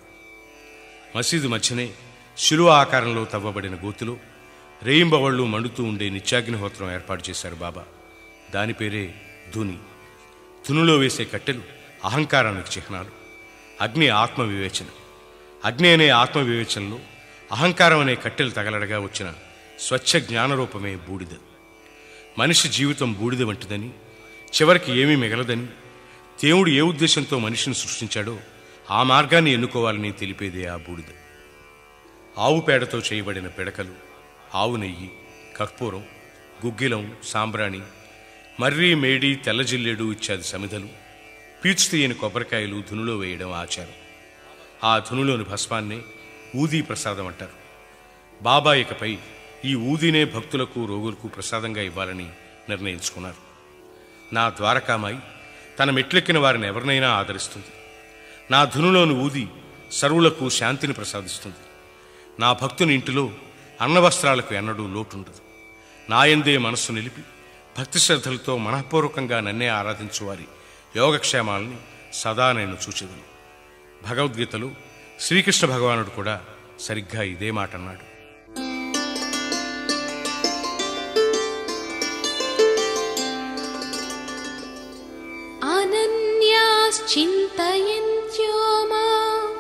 మసీదు మధ్యనే శిలువ ఆకారంలో తవ్వబడిన గోతిలో రేయింబవళ్ళు మండుతూ ఉండే నిత్యాగ్నిహోత్రం ఏర్పాటు చేశారు బాబా దాని పేరే ధుని ధునిలో వేసే కట్టెలు అహంకారానికి చిహ్నాలు అగ్ని ఆత్మ వివేచన అగ్ని అనే ఆత్మ వివేచనలో అహంకారం అనే కట్టెలు తగలడగా వచ్చిన స్వచ్ఛ జ్ఞానరూపమే బూడిద మనిషి జీవితం బూడిద వంటిదని చివరికి ఏమీ మిగలదని దేవుడు ఏ ఉద్దేశంతో మనిషిని సృష్టించాడో ఆ మార్గాన్ని ఎన్నుకోవాలని తెలిపేదే ఆ బూడిద ఆవు పేడతో చేయబడిన పిడకలు ఆవు నెయ్యి కర్పూరం గుగ్గిలం సాంబ్రాణి మర్రి మేడి తెల్లజిల్లేడు ఇత్యాది సమిధలు పీచు తీయని కొబ్బరికాయలు ధునులో వేయడం ఆచారం ఆ ధునులోని భస్మాన్నే ఊదీ ప్రసాదం అంటారు బాబా ఇకపై ఈ ఊదినే భక్తులకు రోగులకు ప్రసాదంగా ఇవ్వాలని నిర్ణయించుకున్నారు నా ద్వారకామాయి తన మెట్లెక్కిన వారిని ఎవరినైనా ఆదరిస్తుంది నా ధునులోని ఊది సర్వులకు శాంతిని ప్రసాదిస్తుంది నా భక్తుని ఇంటిలో అన్నవస్త్రాలకు ఎన్నడూ లోటుండదు నాయందే మనస్సు నిలిపి భక్తి శ్రద్ధలతో మనఃపూర్వకంగా నన్నే ఆరాధించు వారి యోగక్షేమాలని సదా నేను చూచెదను భగవద్గీతలో శ్రీకృష్ణ భగవానుడు కూడా సరిగ్గా ఇదే మాట అన్నాడు अनन्याश्चिन्तयन्त्यो माम्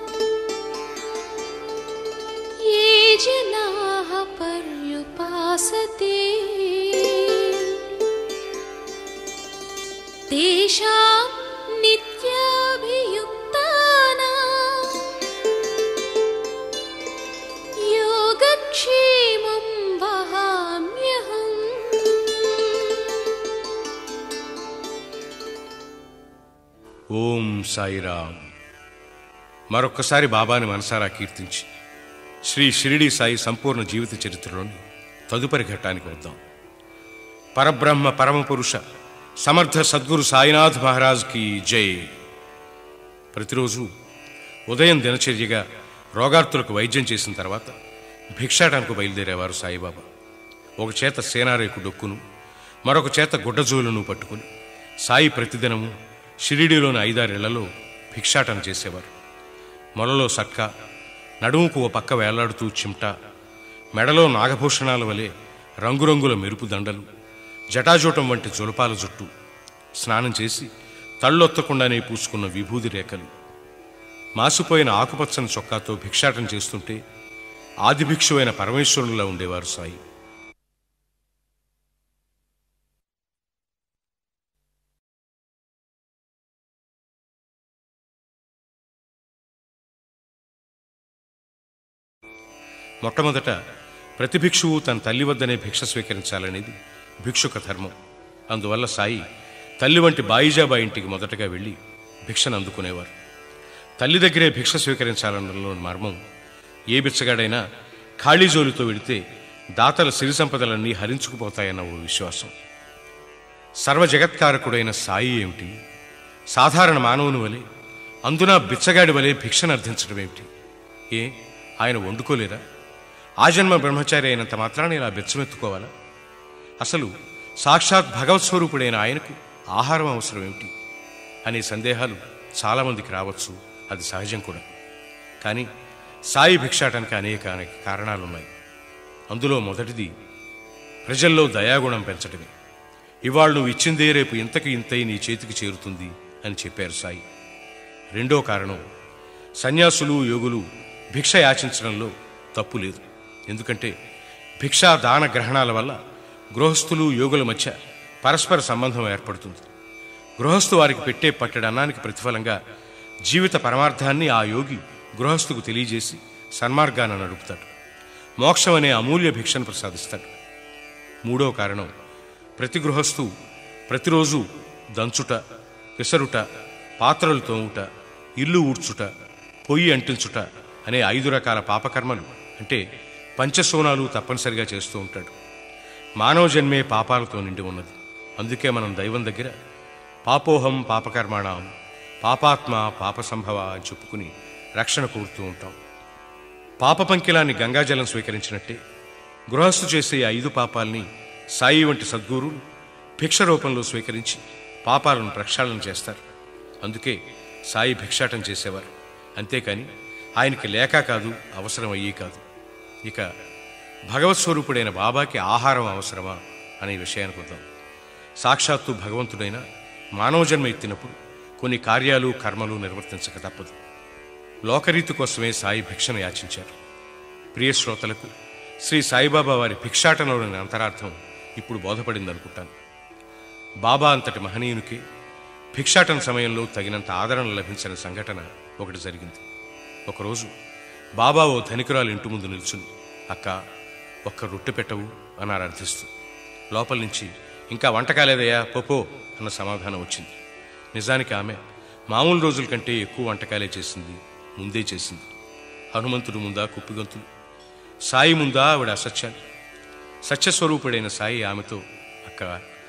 ये जनाः पर्युपासते तेषां नित्याभियुक्तानां योगक्षेमं वहाम्यहम् ఓం సాయిరామ్ మరొక్కసారి బాబాని మనసారా కీర్తించి శ్రీ షిరిడి సాయి సంపూర్ణ జీవిత చరిత్రలోని తదుపరి ఘట్టానికి వద్దాం పరబ్రహ్మ పరమపురుష సమర్థ సద్గురు సాయినాథ్ మహారాజ్కి జై ప్రతిరోజు ఉదయం దినచర్యగా రోగార్తులకు వైద్యం చేసిన తర్వాత భిక్షాటానికి బయలుదేరేవారు సాయిబాబా ఒక చేత సేనారేకు డొక్కును మరొక చేత గుడ్డజోలును పట్టుకుని సాయి ప్రతిదినము షిరిడీలోని ఐదారేళ్లలో భిక్షాటన చేసేవారు మొలలో సక్క నడుముకు ఓ పక్క వేలాడుతూ చిమ్ట మెడలో నాగభూషణాల వలె రంగురంగుల మెరుపు దండలు జటాజూటం వంటి జులపాల జుట్టు స్నానం చేసి తళ్ళొత్తకుండానే పూసుకున్న విభూది రేఖలు మాసిపోయిన ఆకుపచ్చని చొక్కాతో భిక్షాటన చేస్తుంటే ఆదిభిక్షు అయిన పరమేశ్వరునిలా ఉండేవారు సాయి మొట్టమొదట ప్రతి భిక్షువు తన తల్లి వద్దనే భిక్ష స్వీకరించాలనేది భిక్షుక ధర్మం అందువల్ల సాయి తల్లి వంటి బాయిజాబా ఇంటికి మొదటగా వెళ్ళి భిక్షను అందుకునేవారు తల్లి దగ్గరే భిక్ష స్వీకరించాలన్నలో మర్మం ఏ బిచ్చగాడైనా ఖాళీ జోలితో వెడితే దాతల సిరి సంపదలన్నీ హరించుకుపోతాయన్న ఓ విశ్వాసం సర్వ జగత్కారకుడైన సాయి ఏమిటి సాధారణ మానవుని వలె అందున బిచ్చగాడి వలె భిక్షను అర్థించడం ఏమిటి ఏ ఆయన వండుకోలేరా ఆజన్మ బ్రహ్మచారి అయినంత మాత్రాన ఇలా బెచ్చమెత్తుకోవాలా అసలు సాక్షాత్ భగవత్ స్వరూపుడైన ఆయనకు ఆహారం అవసరం ఏమిటి అనే సందేహాలు చాలామందికి రావచ్చు అది సహజం కూడా కానీ సాయి భిక్షాటానికి అనేక అనేక కారణాలున్నాయి అందులో మొదటిది ప్రజల్లో దయాగుణం పెంచడమే ఇవాళ నువ్వు ఇచ్చిందే రేపు ఇంతకి ఇంతై నీ చేతికి చేరుతుంది అని చెప్పారు సాయి రెండో కారణం సన్యాసులు యోగులు భిక్ష యాచించడంలో తప్పు లేదు ఎందుకంటే భిక్షా దాన గ్రహణాల వల్ల గృహస్థులు యోగుల మధ్య పరస్పర సంబంధం ఏర్పడుతుంది గృహస్థు వారికి పెట్టే పట్టెడు అన్నానికి ప్రతిఫలంగా జీవిత పరమార్థాన్ని ఆ యోగి గృహస్థుకు తెలియజేసి సన్మార్గాన నడుపుతాడు మోక్షం అనే అమూల్య భిక్షను ప్రసాదిస్తాడు మూడో కారణం ప్రతి గృహస్థు ప్రతిరోజు దంచుట విసరుట పాత్రలు తోముట ఇల్లు ఊడ్చుట పొయ్యి అంటించుట అనే ఐదు రకాల పాపకర్మలు అంటే పంచశోనాలు తప్పనిసరిగా చేస్తూ ఉంటాడు మానవ జన్మే పాపాలతో నిండి ఉన్నది అందుకే మనం దైవం దగ్గర పాపోహం పాపకర్మాణం పాపాత్మ పాప సంభవ అని చెప్పుకుని రక్షణ కోరుతూ ఉంటాం పాప పంకిలాన్ని గంగాజలం స్వీకరించినట్టే గృహస్థు చేసే ఈ ఐదు పాపాల్ని సాయి వంటి సద్గురువులు భిక్ష రూపంలో స్వీకరించి పాపాలను ప్రక్షాళన చేస్తారు అందుకే సాయి భిక్షాటం చేసేవారు అంతేకాని ఆయనకి లేక కాదు అవసరం అయ్యి కాదు ఇక భగవత్ స్వరూపుడైన బాబాకి ఆహారం అవసరమా అనే విషయానికి వద్దాం సాక్షాత్తు భగవంతుడైన మానవ జన్మ ఎత్తినప్పుడు కొన్ని కార్యాలు కర్మలు నిర్వర్తించక తప్పదు లోకరీతి కోసమే సాయి భిక్షను యాచించారు ప్రియ శ్రోతలకు శ్రీ సాయిబాబా వారి భిక్షాటనలోని అంతరార్థం ఇప్పుడు బోధపడింది అనుకుంటాను బాబా అంతటి మహనీయునికి భిక్షాటన సమయంలో తగినంత ఆదరణ లభించిన సంఘటన ఒకటి జరిగింది ఒకరోజు బాబా ఓ ధనికురాలు ఇంటి ముందు నిల్చుని అక్క ఒక్క రొట్టె పెట్టవు అన్నారు అర్థిస్తూ లోపల నుంచి ఇంకా వంట కాలేదయ్యా పోపో అన్న సమాధానం వచ్చింది నిజానికి ఆమె మామూలు రోజుల కంటే ఎక్కువ వంటకాలే చేసింది ముందే చేసింది హనుమంతుడు ముందా కుప్పిగంతులు సాయి ముందా ఆవిడ అసత్యాలు సత్యస్వరూపుడైన సాయి ఆమెతో అక్క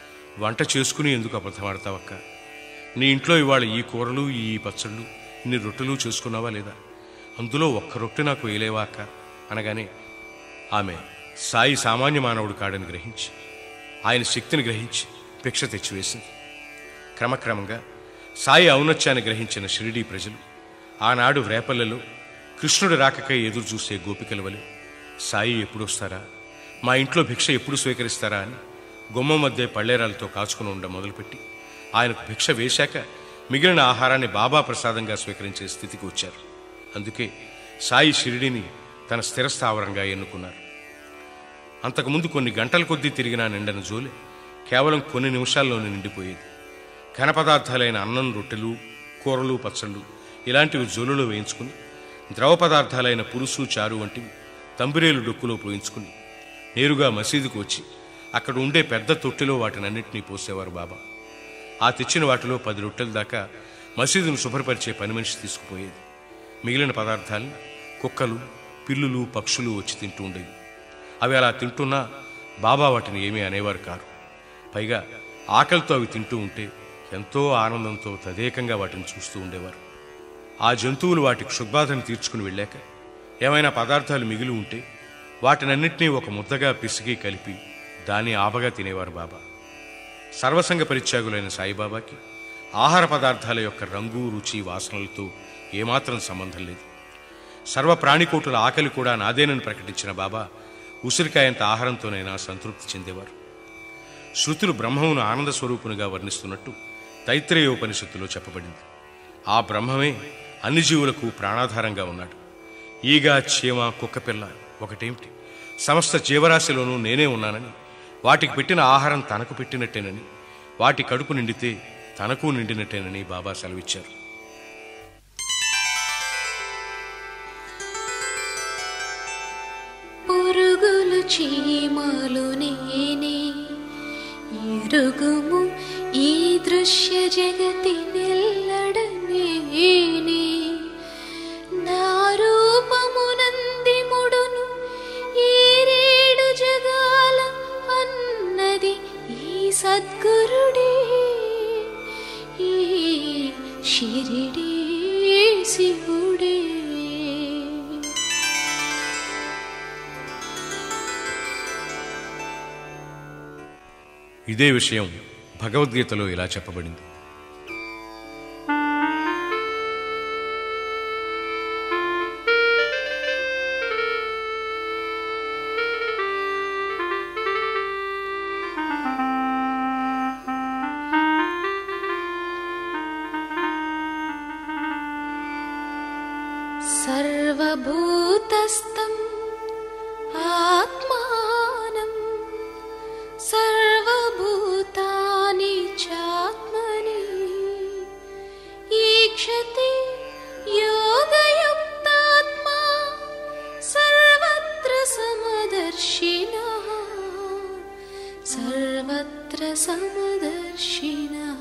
వంట చేసుకుని ఎందుకు అబద్ధమాడతావు అక్క నీ ఇంట్లో ఇవాళ ఈ కూరలు ఈ పచ్చళ్ళు ఇన్ని రొట్టెలు చేసుకున్నావా లేదా అందులో ఒక్క రొట్టె నాకు వేయలేవా అక్క అనగానే ఆమె సాయి సామాన్య మానవుడు కాడని గ్రహించి ఆయన శక్తిని గ్రహించి భిక్ష తెచ్చివేసింది క్రమక్రమంగా సాయి ఔన్నత్యాన్ని గ్రహించిన షిరిడీ ప్రజలు ఆనాడు రేపల్లెలో కృష్ణుడి రాకకై ఎదురు చూసే గోపికల వలె సాయి ఎప్పుడు వస్తారా మా ఇంట్లో భిక్ష ఎప్పుడు స్వీకరిస్తారా అని గుమ్మం మధ్య పళ్ళేరాలతో కాచుకుని ఉండ మొదలుపెట్టి ఆయనకు భిక్ష వేశాక మిగిలిన ఆహారాన్ని బాబా ప్రసాదంగా స్వీకరించే స్థితికి వచ్చారు అందుకే సాయి షిరిడిని తన స్థిరస్థావరంగా ఎన్నుకున్నారు అంతకుముందు కొన్ని గంటల కొద్దీ తిరిగిన నిండన జోలె కేవలం కొన్ని నిమిషాల్లోనే నిండిపోయేది ఘన పదార్థాలైన అన్నం రొట్టెలు కూరలు పచ్చళ్ళు ఇలాంటివి జోలులో వేయించుకుని ద్రవ పదార్థాలైన పులుసు చారు వంటివి తంబిరేలు డొక్కులో పోయించుకుని నేరుగా మసీదుకు వచ్చి అక్కడ ఉండే పెద్ద తొట్టిలో వాటినన్నింటినీ పోసేవారు బాబా ఆ తెచ్చిన వాటిలో పది రొట్టెల దాకా మసీదును శుభ్రపరిచే పని మనిషి తీసుకుపోయేది మిగిలిన పదార్థాలు కుక్కలు పిల్లులు పక్షులు వచ్చి తింటూ ఉండేవి అవి అలా తింటున్నా బాబా వాటిని ఏమీ అనేవారు కారు పైగా ఆకలితో అవి తింటూ ఉంటే ఎంతో ఆనందంతో తదేకంగా వాటిని చూస్తూ ఉండేవారు ఆ జంతువులు వాటి క్షుద్బాధను తీర్చుకుని వెళ్ళాక ఏమైనా పదార్థాలు మిగిలి ఉంటే వాటినన్నింటినీ ఒక ముద్దగా పిసికి కలిపి దాన్ని ఆబగా తినేవారు బాబా సర్వసంగ పరిత్యాగులైన సాయిబాబాకి ఆహార పదార్థాల యొక్క రంగు రుచి వాసనలతో ఏమాత్రం సంబంధం లేదు సర్వ ప్రాణికోటుల ఆకలి కూడా నాదేనని ప్రకటించిన బాబా ఉసిరికాయంత ఆహారంతోనైనా సంతృప్తి చెందేవారు శృతులు బ్రహ్మమును ఆనంద స్వరూపునిగా వర్ణిస్తున్నట్టు తైత్రేయోపనిషత్తులో చెప్పబడింది ఆ బ్రహ్మమే అన్ని జీవులకు ప్రాణాధారంగా ఉన్నాడు ఈగ చీమ కుక్కపిల్ల ఒకటేమిటి సమస్త జీవరాశిలోనూ నేనే ఉన్నానని వాటికి పెట్టిన ఆహారం తనకు పెట్టినట్టేనని వాటి కడుపు నిండితే తనకు నిండినట్టేనని బాబా సెలవిచ్చారు పురుగులు చీమలు నేనే ఎరుగుము ఈ దృశ్య జగతి నిల్లడమేనే నా రూపమునంది ముడును ఈ రేడు జగాల అన్నది ఈ సద్గురుడే ఈ షిరిడి శివుడే ఇదే విషయం భగవద్గీతలో ఇలా చెప్పబడింది सर्वभूतस्थम् आत्मानं सर्वभूतानि चात्मनि ईक्षति योगयुक्तात्मा सर्वत्र समदर्शिनः सर्वत्र समदर्शिनः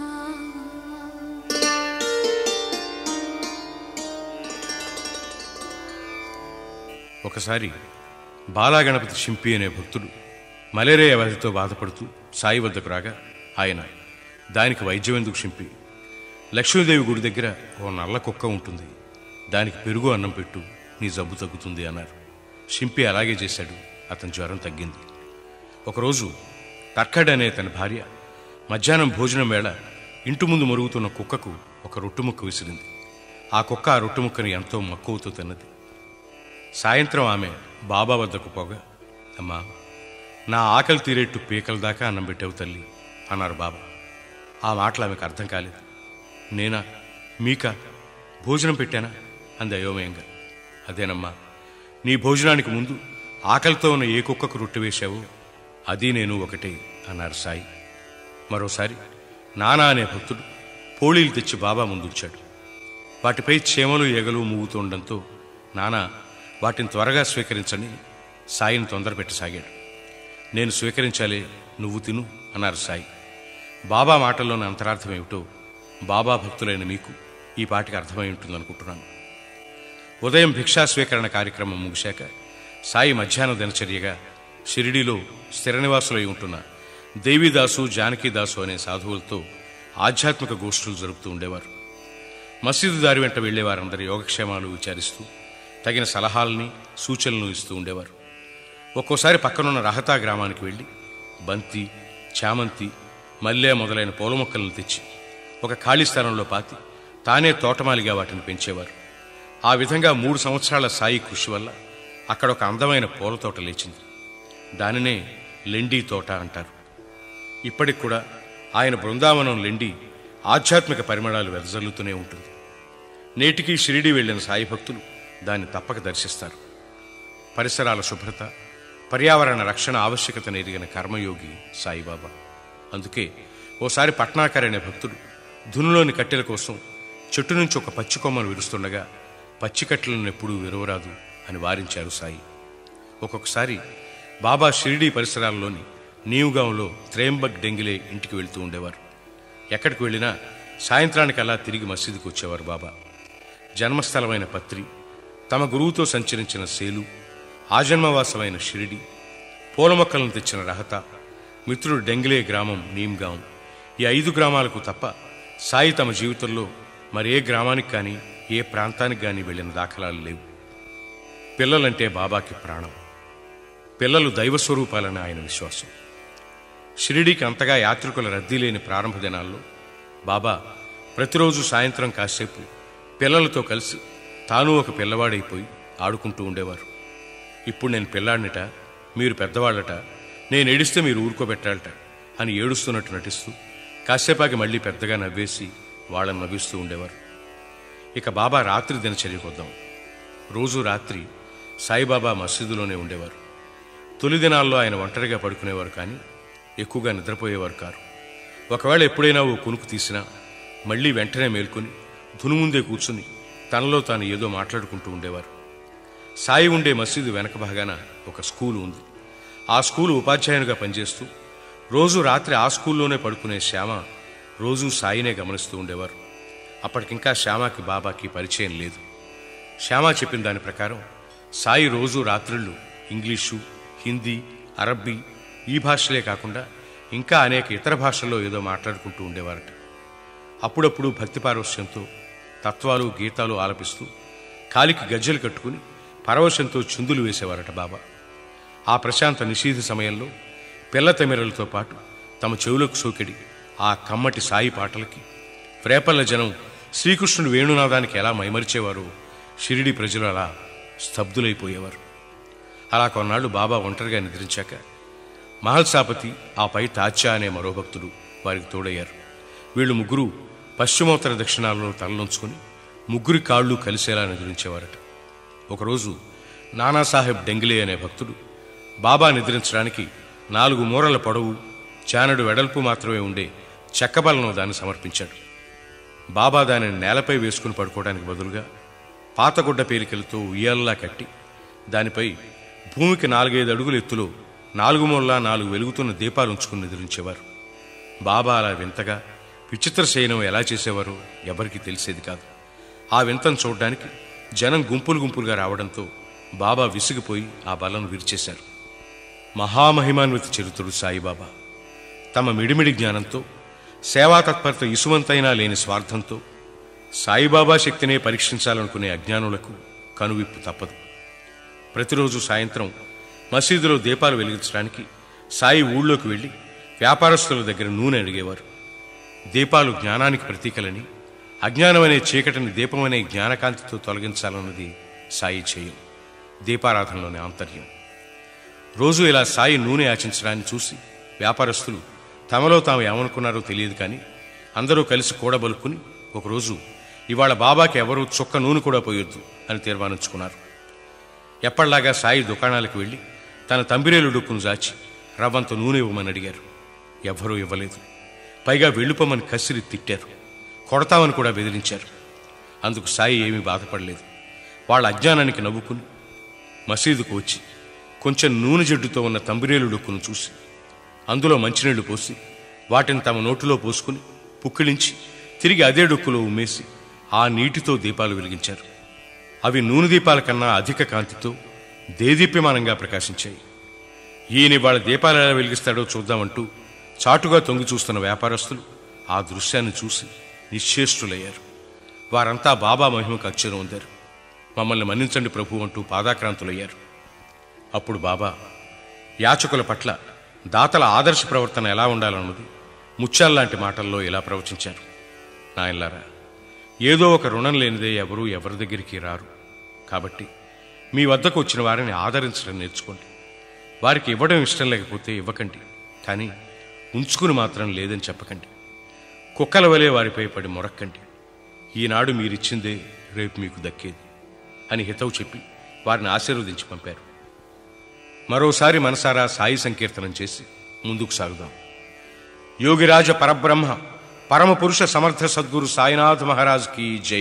ఒకసారి బాలాగణపతి షింపి అనే భక్తుడు మలేరియా వ్యాధితో బాధపడుతూ సాయి వద్దకు రాగా ఆయన దానికి వైద్యం ఎందుకు షింపి లక్ష్మీదేవి గుడి దగ్గర ఓ నల్ల కుక్క ఉంటుంది దానికి పెరుగు అన్నం పెట్టు నీ జబ్బు తగ్గుతుంది అన్నారు షింపి అలాగే చేశాడు అతని జ్వరం తగ్గింది ఒకరోజు టక్కడ్ అనే తన భార్య మధ్యాహ్నం భోజనం వేళ ఇంటి ముందు మరుగుతున్న కుక్కకు ఒక రొట్టుముక్క విసిరింది ఆ కుక్క ఆ రొట్టుముక్కని ఎంతో మక్కువతో తిన్నది సాయంత్రం ఆమె బాబా వద్దకు పోగా అమ్మా నా ఆకలి తీరేట్టు పీకల దాకా అన్నం పెట్టావు తల్లి అన్నారు బాబా ఆ మాటలు ఆమెకు అర్థం కాలేదు నేనా మీకా భోజనం పెట్టానా అంది అయోమయంగా అదేనమ్మా నీ భోజనానికి ముందు ఆకలితో ఉన్న ఏ కుక్కకు రొట్టె వేశావో అది నేను ఒకటే అన్నారు సాయి మరోసారి నానా అనే భక్తుడు పోళీలు తెచ్చి బాబా ముందుంచాడు వాటిపై చీమలు ఎగలు మూగుతుండడంతో నానా వాటిని త్వరగా స్వీకరించని సాయిని తొందర పెట్టసాగాడు నేను స్వీకరించాలే నువ్వు తిను అన్నారు సాయి బాబా మాటల్లోని అంతరార్థం ఏమిటో బాబా భక్తులైన మీకు ఈ పాటికి అర్థమై ఉంటుందనుకుంటున్నాను ఉదయం భిక్షా స్వీకరణ కార్యక్రమం ముగిశాక సాయి మధ్యాహ్న దినచర్యగా షిరిడీలో స్థిర నివాసులై ఉంటున్న దేవిదాసు జానకీదాసు అనే సాధువులతో ఆధ్యాత్మిక గోష్ఠులు జరుపుతూ ఉండేవారు మసీదు దారి వెంట వెళ్లే వారందరి యోగక్షేమాలు విచారిస్తూ తగిన సలహాలని సూచనలు ఇస్తూ ఉండేవారు ఒక్కోసారి పక్కనున్న రహతా గ్రామానికి వెళ్ళి బంతి చామంతి మల్లె మొదలైన పూల మొక్కలను తెచ్చి ఒక ఖాళీ స్థలంలో పాతి తానే తోటమాలిగా వాటిని పెంచేవారు ఆ విధంగా మూడు సంవత్సరాల సాయి కృషి వల్ల అక్కడ ఒక అందమైన పూల తోట లేచింది దానినే లెండీ తోట అంటారు ఇప్పటికి కూడా ఆయన బృందావనం లెండి ఆధ్యాత్మిక పరిమళాలు వెదజల్లుతూనే ఉంటుంది నేటికి షిరిడి వెళ్ళిన సాయి భక్తులు దాన్ని తప్పక దర్శిస్తారు పరిసరాల శుభ్రత పర్యావరణ రక్షణ ఆవశ్యకతను ఎరిగిన కర్మయోగి సాయిబాబా అందుకే ఓసారి పట్నాకర్ అనే భక్తుడు ధునిలోని కట్టెల కోసం చెట్టు నుంచి ఒక పచ్చి కొమ్మను విరుస్తుండగా పచ్చి కట్టెలను ఎప్పుడూ విరవరాదు అని వారించారు సాయి ఒక్కొక్కసారి బాబా షిరిడీ పరిసరాల్లోని నీవుగాంలో త్రేంబక్ డెంగిలే ఇంటికి వెళ్తూ ఉండేవారు ఎక్కడికి వెళ్ళినా సాయంత్రానికల్లా తిరిగి మసీదుకు వచ్చేవారు బాబా జన్మస్థలమైన పత్రి తమ గురువుతో సంచరించిన సేలు ఆజన్మవాసమైన షిరిడి పూల మొక్కలను తెచ్చిన రహత మిత్రుడు డెంగిలే గ్రామం నీమ్గాం ఈ ఐదు గ్రామాలకు తప్ప సాయి తమ జీవితంలో మరే గ్రామానికి కానీ ఏ ప్రాంతానికి కానీ వెళ్ళిన దాఖలాలు లేవు పిల్లలంటే బాబాకి ప్రాణం పిల్లలు దైవ స్వరూపాలని ఆయన విశ్వాసం షిరిడీకి అంతగా యాత్రికుల రద్దీ లేని ప్రారంభ దినాల్లో బాబా ప్రతిరోజు సాయంత్రం కాసేపు పిల్లలతో కలిసి తాను ఒక పిల్లవాడైపోయి ఆడుకుంటూ ఉండేవారు ఇప్పుడు నేను పిల్లాడినట మీరు పెద్దవాళ్ళట నేను ఏడిస్తే మీరు ఊరుకోబెట్టాలట అని ఏడుస్తున్నట్టు నటిస్తూ కాసేపాకి మళ్ళీ పెద్దగా నవ్వేసి వాళ్ళని నవ్విస్తూ ఉండేవారు ఇక బాబా రాత్రి దినచర్యకు వద్దాం రోజు రాత్రి సాయిబాబా మసీదులోనే ఉండేవారు తొలి దినాల్లో ఆయన ఒంటరిగా పడుకునేవారు కానీ ఎక్కువగా నిద్రపోయేవారు కారు ఒకవేళ ఎప్పుడైనా ఓ కునుకు తీసినా మళ్ళీ వెంటనే మేల్కొని ధును ముందే కూర్చుని తనలో తాను ఏదో మాట్లాడుకుంటూ ఉండేవారు సాయి ఉండే మసీదు వెనక భాగాన ఒక స్కూలు ఉంది ఆ స్కూలు ఉపాధ్యాయునిగా పనిచేస్తూ రోజు రాత్రి ఆ స్కూల్లోనే పడుకునే శ్యామ రోజూ సాయినే గమనిస్తూ ఉండేవారు అప్పటికింకా శ్యామకి బాబాకి పరిచయం లేదు శ్యామ చెప్పిన దాని ప్రకారం సాయి రోజు రాత్రిళ్ళు ఇంగ్లీషు హిందీ అరబ్బీ ఈ భాషలే కాకుండా ఇంకా అనేక ఇతర భాషల్లో ఏదో మాట్లాడుకుంటూ ఉండేవారట అప్పుడప్పుడు భక్తి పారవశ్యంతో తత్వాలు గీతాలు ఆలపిస్తూ కాలికి గజ్జెలు కట్టుకుని పరవశంతో చుందులు వేసేవారట బాబా ఆ ప్రశాంత నిషీధ సమయంలో పిల్ల తెమెరలతో పాటు తమ చెవులకు సోకెడి ఆ కమ్మటి సాయి పాటలకి రేపల్ల జనం శ్రీకృష్ణుడు వేణునాదానికి ఎలా మైమరిచేవారో షిరిడి ప్రజలు అలా స్తబ్దులైపోయేవారు అలా కొన్నాళ్ళు బాబా ఒంటరిగా నిద్రించాక మహల్సాపతి ఆపై తాచ్యా అనే మరో భక్తుడు వారికి తోడయ్యారు వీళ్ళు ముగ్గురు పశ్చిమోత్తర దక్షిణాలలో తలనుంచుకొని ముగ్గురి కాళ్ళు కలిసేలా నిద్రించేవారట ఒకరోజు నానాసాహెబ్ డెంగిలే అనే భక్తుడు బాబా నిద్రించడానికి నాలుగు మూరల పొడవు చానడు వెడల్పు మాత్రమే ఉండే చెక్కబలను దాన్ని సమర్పించాడు బాబా దానిని నేలపై వేసుకుని పడుకోవడానికి బదులుగా పాతగుడ్డ పేరికలతో ఉయ్యాలలా కట్టి దానిపై భూమికి నాలుగైదు అడుగుల ఎత్తులో నాలుగు మూలలా నాలుగు వెలుగుతున్న దీపాలు ఉంచుకుని నిద్రించేవారు బాబా అలా వింతగా విచిత్ర శయనం ఎలా చేసేవారో ఎవరికీ తెలిసేది కాదు ఆ వింతను చూడడానికి జనం గుంపులు గుంపులుగా రావడంతో బాబా విసిగిపోయి ఆ బలను విరిచేశారు మహామహిమాన్విత చరిత్రుడు సాయిబాబా తమ మిడిమిడి జ్ఞానంతో సేవా తత్పరత ఇసుమంతైనా లేని స్వార్థంతో సాయిబాబా శక్తినే పరీక్షించాలనుకునే అజ్ఞానులకు కనువిప్పు తప్పదు ప్రతిరోజు సాయంత్రం మసీదులో దీపాలు వెలిగించడానికి సాయి ఊళ్ళోకి వెళ్ళి వ్యాపారస్తుల దగ్గర నూనె అడిగేవారు దీపాలు జ్ఞానానికి ప్రతీకలని అజ్ఞానమనే చీకటిని దీపమనే జ్ఞానకాంతితో తొలగించాలన్నది సాయి చేయం దీపారాధనలోని ఆంతర్యం రోజు ఇలా సాయి నూనె యాచించడాన్ని చూసి వ్యాపారస్తులు తమలో తాము ఏమనుకున్నారో తెలియదు కానీ అందరూ కలిసి కూడబలుక్కుని ఒకరోజు ఇవాళ బాబాకి ఎవరూ చుక్క నూనె కూడా పోయొద్దు అని తీర్మానించుకున్నారు ఎప్పటిలాగా సాయి దుకాణాలకు వెళ్ళి తన తంబిరేలు డొక్కును జాచి రవ్వంత నూనె ఇవ్వమని అడిగారు ఎవ్వరూ ఇవ్వలేదు పైగా వెళ్ళిపోమని కసిరి తిట్టారు కొడతామని కూడా బెదిరించారు అందుకు సాయి ఏమీ బాధపడలేదు వాళ్ళ అజ్ఞానానికి నవ్వుకుని మసీదుకు వచ్చి కొంచెం నూనె జడ్డుతో ఉన్న తంబిరేలు డొక్కును చూసి అందులో మంచినీళ్లు పోసి వాటిని తమ నోటిలో పోసుకుని పుక్కిలించి తిరిగి అదే డొక్కులో ఉమ్మేసి ఆ నీటితో దీపాలు వెలిగించారు అవి నూనె దీపాల కన్నా అధిక కాంతితో దేదీప్యమానంగా ప్రకాశించాయి ఈయన వాళ్ళ దీపాలు ఎలా వెలిగిస్తాడో చూద్దామంటూ చాటుగా తొంగి చూస్తున్న వ్యాపారస్తులు ఆ దృశ్యాన్ని చూసి నిశ్చేష్టులయ్యారు వారంతా బాబా మహిమకు అక్షరం ఉందారు మమ్మల్ని మన్నించండి ప్రభు అంటూ పాదాక్రాంతులయ్యారు అప్పుడు బాబా యాచకుల పట్ల దాతల ఆదర్శ ప్రవర్తన ఎలా ఉండాలన్నది ముత్యాల్లాంటి మాటల్లో ఇలా ప్రవచించారు నాయన్లారా ఏదో ఒక రుణం లేనిదే ఎవరూ ఎవరి దగ్గరికి రారు కాబట్టి మీ వద్దకు వచ్చిన వారిని ఆదరించడం నేర్చుకోండి వారికి ఇవ్వడం ఇష్టం లేకపోతే ఇవ్వకండి కానీ ఉంచుకుని మాత్రం లేదని చెప్పకండి కుక్కల వలె వారిపై పడి మొరక్కండి ఈనాడు మీరిచ్చిందే రేపు మీకు దక్కేది అని హితవు చెప్పి వారిని ఆశీర్వదించి పంపారు మరోసారి మనసారా సాయి సంకీర్తనం చేసి ముందుకు సాగుదాం యోగిరాజ పరబ్రహ్మ పరమపురుష సమర్థ సద్గురు సాయినాథ్ మహారాజ్ కి జై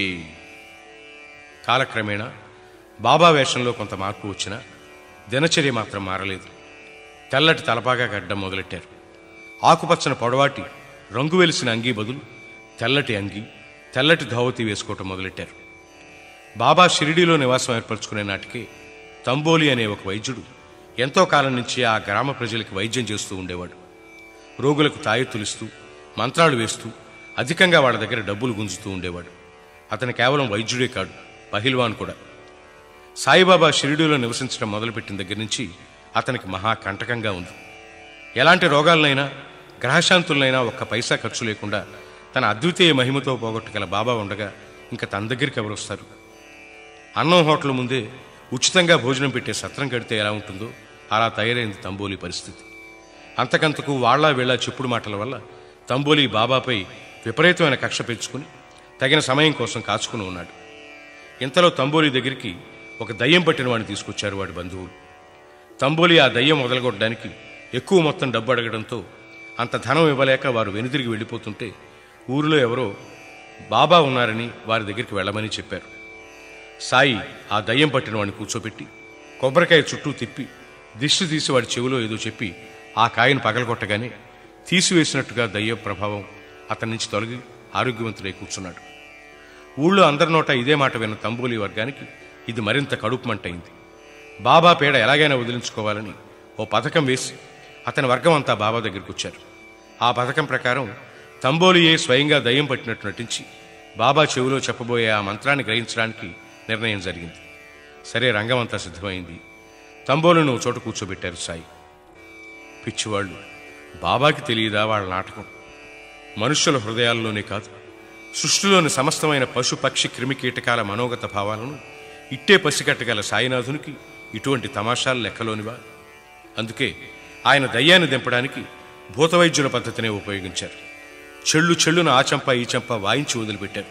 కాలక్రమేణా బాబా వేషంలో కొంత మార్పు వచ్చినా దినచర్య మాత్రం మారలేదు తెల్లటి తలపాగా కట్టడం మొదలెట్టారు ఆకుపచ్చని పొడవాటి రంగు వెలిసిన అంగీ బదులు తెల్లటి అంగి తెల్లటి ధోవతి వేసుకోవటం మొదలెట్టారు బాబా షిరిడీలో నివాసం ఏర్పరచుకునే నాటికే తంబోలి అనే ఒక వైద్యుడు ఎంతో కాలం నుంచి ఆ గ్రామ ప్రజలకి వైద్యం చేస్తూ ఉండేవాడు రోగులకు తాయెత్తులిస్తూ మంత్రాలు వేస్తూ అధికంగా వాళ్ళ దగ్గర డబ్బులు గుంజుతూ ఉండేవాడు అతను కేవలం వైద్యుడే కాడు పహిల్వాన్ కూడా సాయిబాబా షిరిడీలో నివసించడం మొదలుపెట్టిన దగ్గర నుంచి అతనికి మహా కంటకంగా ఉంది ఎలాంటి రోగాలనైనా గ్రహశాంతులనైనా ఒక్క పైసా ఖర్చు లేకుండా తన అద్వితీయ మహిమతో పోగొట్టగల బాబా ఉండగా ఇంకా తన దగ్గరికి ఎవరు వస్తారు అన్నం హోటల్ ముందే ఉచితంగా భోజనం పెట్టే సత్రం కడితే ఎలా ఉంటుందో అలా తయారైంది తంబోలి పరిస్థితి అంతకంతకు వాళ్ళ వీళ్ళ చెప్పుడు మాటల వల్ల తంబోలి బాబాపై విపరీతమైన కక్ష పెంచుకుని తగిన సమయం కోసం కాచుకుని ఉన్నాడు ఇంతలో తంబోలి దగ్గరికి ఒక దయ్యం పట్టిన వాడిని తీసుకొచ్చారు వాడి బంధువులు తంబోలి ఆ దయ్యం మొదలగొట్టడానికి ఎక్కువ మొత్తం డబ్బు అడగడంతో అంత ధనం ఇవ్వలేక వారు వెనుతిరిగి వెళ్ళిపోతుంటే ఊరిలో ఎవరో బాబా ఉన్నారని వారి దగ్గరికి వెళ్ళమని చెప్పారు సాయి ఆ దయ్యం పట్టిన వాడిని కూర్చోబెట్టి కొబ్బరికాయ చుట్టూ తిప్పి దిష్టి తీసి వాడి చెవిలో ఏదో చెప్పి ఆ కాయను పగలగొట్టగానే తీసివేసినట్టుగా దయ్య ప్రభావం అతని నుంచి తొలగి ఆరోగ్యవంతుడై కూర్చున్నాడు ఊళ్ళో అందరి నోట ఇదే మాట విన్న తంబూలి వర్గానికి ఇది మరింత కడుపుమంటైంది బాబా పేడ ఎలాగైనా వదిలించుకోవాలని ఓ పథకం వేసి అతని వర్గం అంతా బాబా దగ్గరికి వచ్చారు ఆ పథకం ప్రకారం తంబోలియే స్వయంగా దయ్యం పట్టినట్టు నటించి బాబా చెవిలో చెప్పబోయే ఆ మంత్రాన్ని గ్రహించడానికి నిర్ణయం జరిగింది సరే రంగం అంతా సిద్ధమైంది తంబోలును ఓ చోట కూర్చోబెట్టారు సాయి పిచ్చివాళ్ళు బాబాకి తెలియదా వాళ్ళ నాటకం మనుష్యుల హృదయాల్లోనే కాదు సృష్టిలోని సమస్తమైన పశు పక్షి క్రిమి కీటకాల మనోగత భావాలను ఇట్టే పసిగట్టగల సాయినాథునికి ఇటువంటి తమాషాలు లెక్కలోనివా అందుకే ఆయన దయ్యాన్ని దింపడానికి భూతవైద్యుల పద్ధతినే ఉపయోగించారు చెళ్ళు చెళ్ళున ఆ చెంప ఈ చెంప వాయించి వదిలిపెట్టారు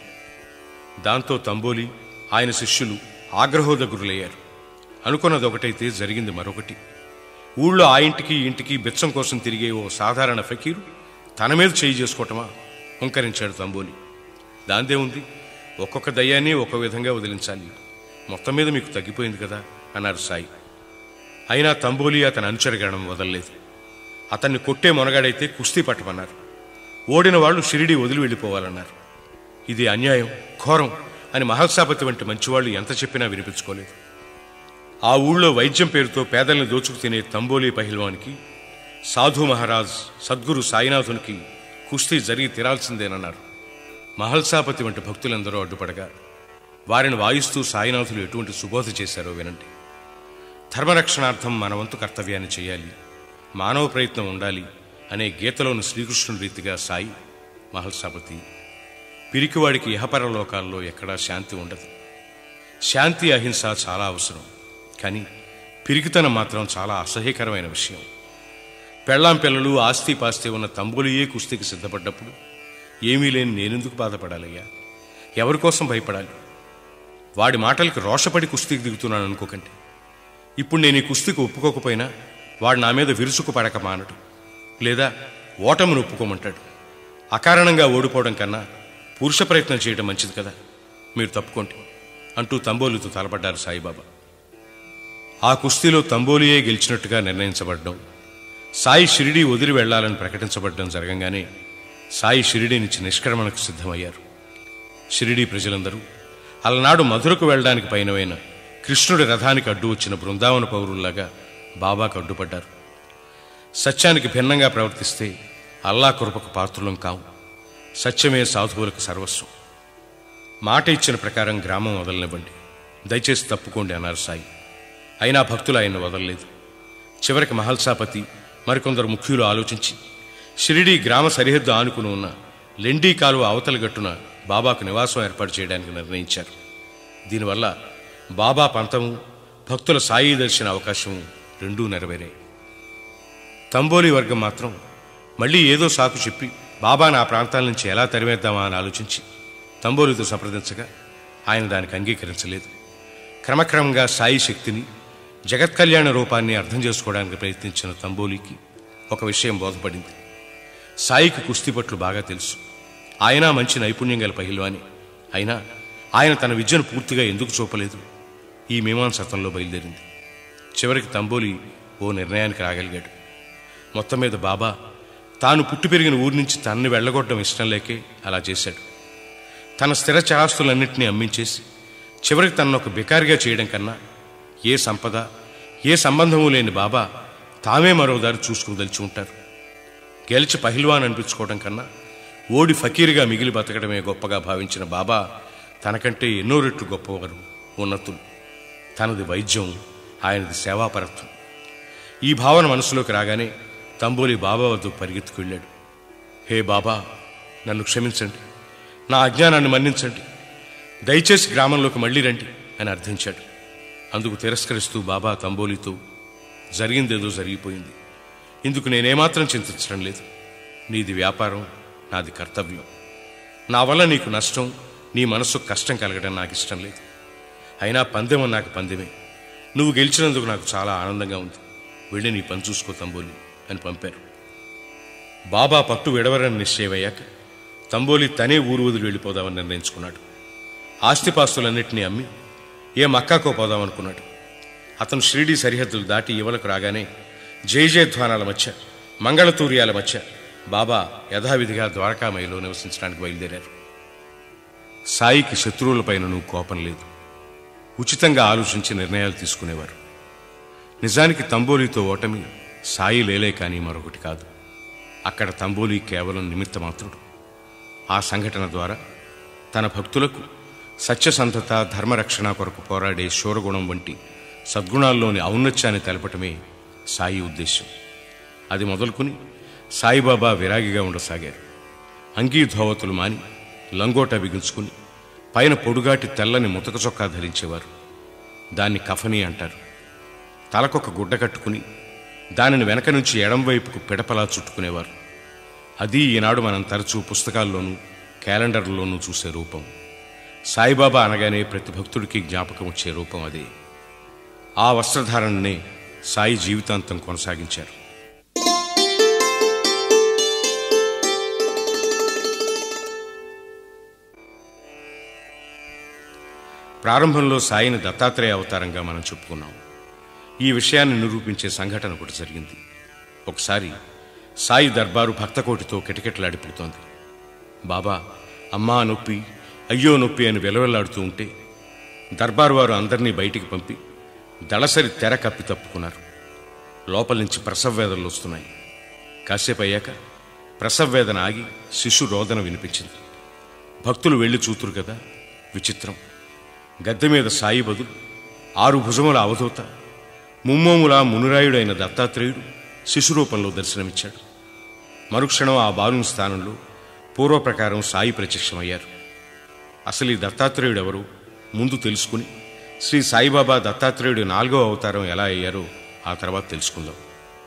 దాంతో తంబోలి ఆయన శిష్యులు ఆగ్రహోదగురులయ్యారు అనుకున్నది ఒకటైతే జరిగింది మరొకటి ఊళ్ళో ఆ ఇంటికి ఈ ఇంటికి బిచ్చం కోసం తిరిగే ఓ సాధారణ ఫకీరు తన మీద చేయి చేసుకోవటమా హుంకరించాడు తంబోలి దాందే ఉంది ఒక్కొక్క దయ్యాన్ని ఒక్కో విధంగా వదిలించాలి మొత్తం మీద మీకు తగ్గిపోయింది కదా అన్నారు సాయి అయినా తంబోలి అతని అనుచరగణం వదలలేదు అతన్ని కొట్టే మొనగాడైతే కుస్తీ పట్టమన్నారు ఓడిన వాళ్ళు షిరిడి వదిలి వెళ్ళిపోవాలన్నారు ఇది అన్యాయం ఘోరం అని మహల్సాపతి వంటి మంచివాళ్ళు ఎంత చెప్పినా వినిపించుకోలేదు ఆ ఊళ్ళో వైద్యం పేరుతో పేదల్ని దోచుకు తినే తంబోలి పహిల్వానికి సాధు మహారాజ్ సద్గురు సాయినాథునికి కుస్తీ జరిగి తీరాల్సిందేనన్నారు మహల్సాపతి వంటి భక్తులందరూ అడ్డుపడగా వారిని వాయిస్తూ సాయినాథులు ఎటువంటి సుబోధ చేశారో వినండి ధర్మరక్షణార్థం మన వంతు కర్తవ్యాన్ని చేయాలి మానవ ప్రయత్నం ఉండాలి అనే గీతలోని శ్రీకృష్ణుడి రీతిగా సాయి మహల్సాపతి పిరికివాడికి ఇహపర లోకాల్లో ఎక్కడా శాంతి ఉండదు శాంతి అహింస చాలా అవసరం కానీ పిరికితనం మాత్రం చాలా అసహ్యకరమైన విషయం పెళ్ళాం పిల్లలు ఆస్తి పాస్తి ఉన్న తంబులియే కుస్తీకి సిద్ధపడ్డప్పుడు ఏమీ లేని నేనెందుకు బాధపడాలయ్యా ఎవరి కోసం భయపడాలి వాడి మాటలకి రోషపడి కుస్తీకి దిగుతున్నాను అనుకోకండి ఇప్పుడు నేను ఈ కుస్తీకి ఒప్పుకోకపోయినా వాడు నా మీద విరుసుకు పడక మానడు లేదా ఓటమిని ఒప్పుకోమంటాడు అకారణంగా ఓడిపోవడం కన్నా పురుష ప్రయత్నం చేయడం మంచిది కదా మీరు తప్పుకోండి అంటూ తంబోలుతో తలపడ్డారు సాయిబాబా ఆ కుస్తీలో తంబోలియే గెలిచినట్టుగా నిర్ణయించబడ్డం సాయి షిరిడి వదిలి వెళ్లాలని ప్రకటించబడ్డం జరగంగానే సాయి షిరిడి నుంచి నిష్క్రమణకు సిద్ధమయ్యారు షిరిడి ప్రజలందరూ అలనాడు మధురకు వెళ్ళడానికి పైనవైన కృష్ణుడి రథానికి అడ్డు వచ్చిన బృందావన పౌరుల్లాగా బాబాకు అడ్డుపడ్డారు సత్యానికి భిన్నంగా ప్రవర్తిస్తే అల్లా కృపకు పాత్రులం కావు సత్యమే సాధువులకు సర్వస్వం మాట ఇచ్చిన ప్రకారం గ్రామం వదలనివ్వండి దయచేసి తప్పుకోండి అన్నారు సాయి అయినా భక్తులు ఆయన్ను వదలలేదు చివరికి మహల్సాపతి మరికొందరు ముఖ్యులు ఆలోచించి షిరిడి గ్రామ సరిహద్దు ఆనుకుని ఉన్న లెండీ కాలువ అవతల గట్టున బాబాకు నివాసం ఏర్పాటు చేయడానికి నిర్ణయించారు దీనివల్ల బాబా పంతము భక్తుల సాయి దర్శన అవకాశం రెండూ నెరవేరాయి తంబోలి వర్గం మాత్రం మళ్ళీ ఏదో సాకు చెప్పి బాబా నా ప్రాంతాల నుంచి ఎలా తరిమేద్దామా అని ఆలోచించి తంబోలితో సంప్రదించగా ఆయన దానికి అంగీకరించలేదు క్రమక్రమంగా సాయి శక్తిని జగత్ కళ్యాణ రూపాన్ని అర్థం చేసుకోవడానికి ప్రయత్నించిన తంబోలికి ఒక విషయం బోధపడింది సాయికి కుస్తీ పట్లు బాగా తెలుసు ఆయన మంచి నైపుణ్యం గల పహిల్వాని అయినా ఆయన తన విద్యను పూర్తిగా ఎందుకు చూపలేదు ఈ మీమాంసతంలో బయలుదేరింది చివరికి తంబోలి ఓ నిర్ణయానికి రాగలిగాడు మొత్తం మీద బాబా తాను పుట్టి పెరిగిన ఊరి నుంచి తనని వెళ్ళగొట్టడం ఇష్టం లేకే అలా చేశాడు తన స్థిర చరాస్తులన్నింటినీ అమ్మించేసి చివరికి తనను ఒక బికారిగా చేయడం కన్నా ఏ సంపద ఏ సంబంధము లేని బాబా తామే మరో దారి చూసుకోదలిచి ఉంటారు గెలిచి పహిల్వాన్ అనిపించుకోవడం కన్నా ఓడి ఫకీరుగా మిగిలి బతకడమే గొప్పగా భావించిన బాబా తనకంటే ఎన్నో రెట్లు గొప్పవారు ఉన్నతులు తనది వైద్యం ఆయనది సేవాపరత్వం ఈ భావన మనసులోకి రాగానే తంబోలి బాబా వద్ద పరిగెత్తుకు వెళ్ళాడు హే బాబా నన్ను క్షమించండి నా అజ్ఞానాన్ని మన్నించండి దయచేసి గ్రామంలోకి మళ్ళీ రండి అని అర్థించాడు అందుకు తిరస్కరిస్తూ బాబా తంబోలితో జరిగిందేదో జరిగిపోయింది ఇందుకు నేనేమాత్రం చింతించడం లేదు నీది వ్యాపారం నాది కర్తవ్యం నా వల్ల నీకు నష్టం నీ మనసుకు కష్టం కలగడం నాకు ఇష్టం లేదు అయినా పందెం నాకు పందెమే నువ్వు గెలిచినందుకు నాకు చాలా ఆనందంగా ఉంది వెళ్ళి నీ పని చూసుకో తంబోలి అని పంపారు బాబా పట్టు విడవరని నిశ్చయమయ్యాక తంబోలి తనే ఊరు వదిలి వెళ్ళిపోదామని నిర్ణయించుకున్నాడు ఆస్తిపాస్తులన్నింటినీ అమ్మి ఏ మక్కాకో పోదామనుకున్నాడు అతను షిరిడీ సరిహద్దులు దాటి ఇవలకు రాగానే జయ జయధ్వానాల మధ్య మంగళతూర్యాల మధ్య బాబా యథావిధిగా ద్వారకామయిలో నివసించడానికి బయలుదేరారు సాయికి శత్రువులపైనను కోపం లేదు ఉచితంగా ఆలోచించి నిర్ణయాలు తీసుకునేవారు నిజానికి తంబోలితో ఓటమి సాయి లేలే కానీ మరొకటి కాదు అక్కడ తంబోలి కేవలం నిమిత్త మాత్రుడు ఆ సంఘటన ద్వారా తన భక్తులకు సత్యసంధత ధర్మరక్షణ కొరకు పోరాడే శూరగుణం వంటి సద్గుణాల్లోని ఔన్నత్యాన్ని తెలపటమే సాయి ఉద్దేశం అది మొదలుకుని సాయిబాబా విరాగిగా ఉండసాగారు అంగీ ధోవతులు మాని లంగోటా బిగించుకుని పైన పొడుగాటి తెల్లని ముతక చొక్కా ధరించేవారు దాన్ని కఫనీ అంటారు తలకొక గుడ్డ కట్టుకుని దానిని వెనక నుంచి ఎడం వైపుకు పిడపలా చుట్టుకునేవారు అది ఈనాడు మనం తరచూ పుస్తకాల్లోనూ క్యాలెండర్లోనూ చూసే రూపం సాయిబాబా అనగానే ప్రతి భక్తుడికి జ్ఞాపకం వచ్చే రూపం అదే ఆ వస్త్రధారణనే సాయి జీవితాంతం కొనసాగించారు ప్రారంభంలో సాయిని దత్తాత్రేయ అవతారంగా మనం చెప్పుకున్నాం ఈ విషయాన్ని నిరూపించే సంఘటన ఒకటి జరిగింది ఒకసారి సాయి దర్బారు భక్తకోటితో కిటకిటలాడిపోతోంది బాబా అమ్మా నొప్పి అయ్యో నొప్పి అని వెలవెల్లాడుతూ ఉంటే దర్బారు వారు అందరినీ బయటికి పంపి దళసరి తెర కప్పి తప్పుకున్నారు లోపల నుంచి ప్రసవ వేదనలు వస్తున్నాయి కాసేపు అయ్యాక ప్రసవ వేదన ఆగి శిశు రోదన వినిపించింది భక్తులు వెళ్ళి చూతురు కదా విచిత్రం గద్దె మీద సాయి బదులు ఆరు భుజముల అవధూత ముమ్మోముల మునురాయుడైన దత్తాత్రేయుడు శిశురూపంలో దర్శనమిచ్చాడు మరుక్షణం ఆ బాలుని స్థానంలో పూర్వప్రకారం సాయి ప్రత్యక్షమయ్యారు అసలు ఈ దత్తాత్రేయుడు ఎవరు ముందు తెలుసుకుని శ్రీ సాయిబాబా దత్తాత్రేయుడు నాలుగో అవతారం ఎలా అయ్యారో ఆ తర్వాత తెలుసుకుందాం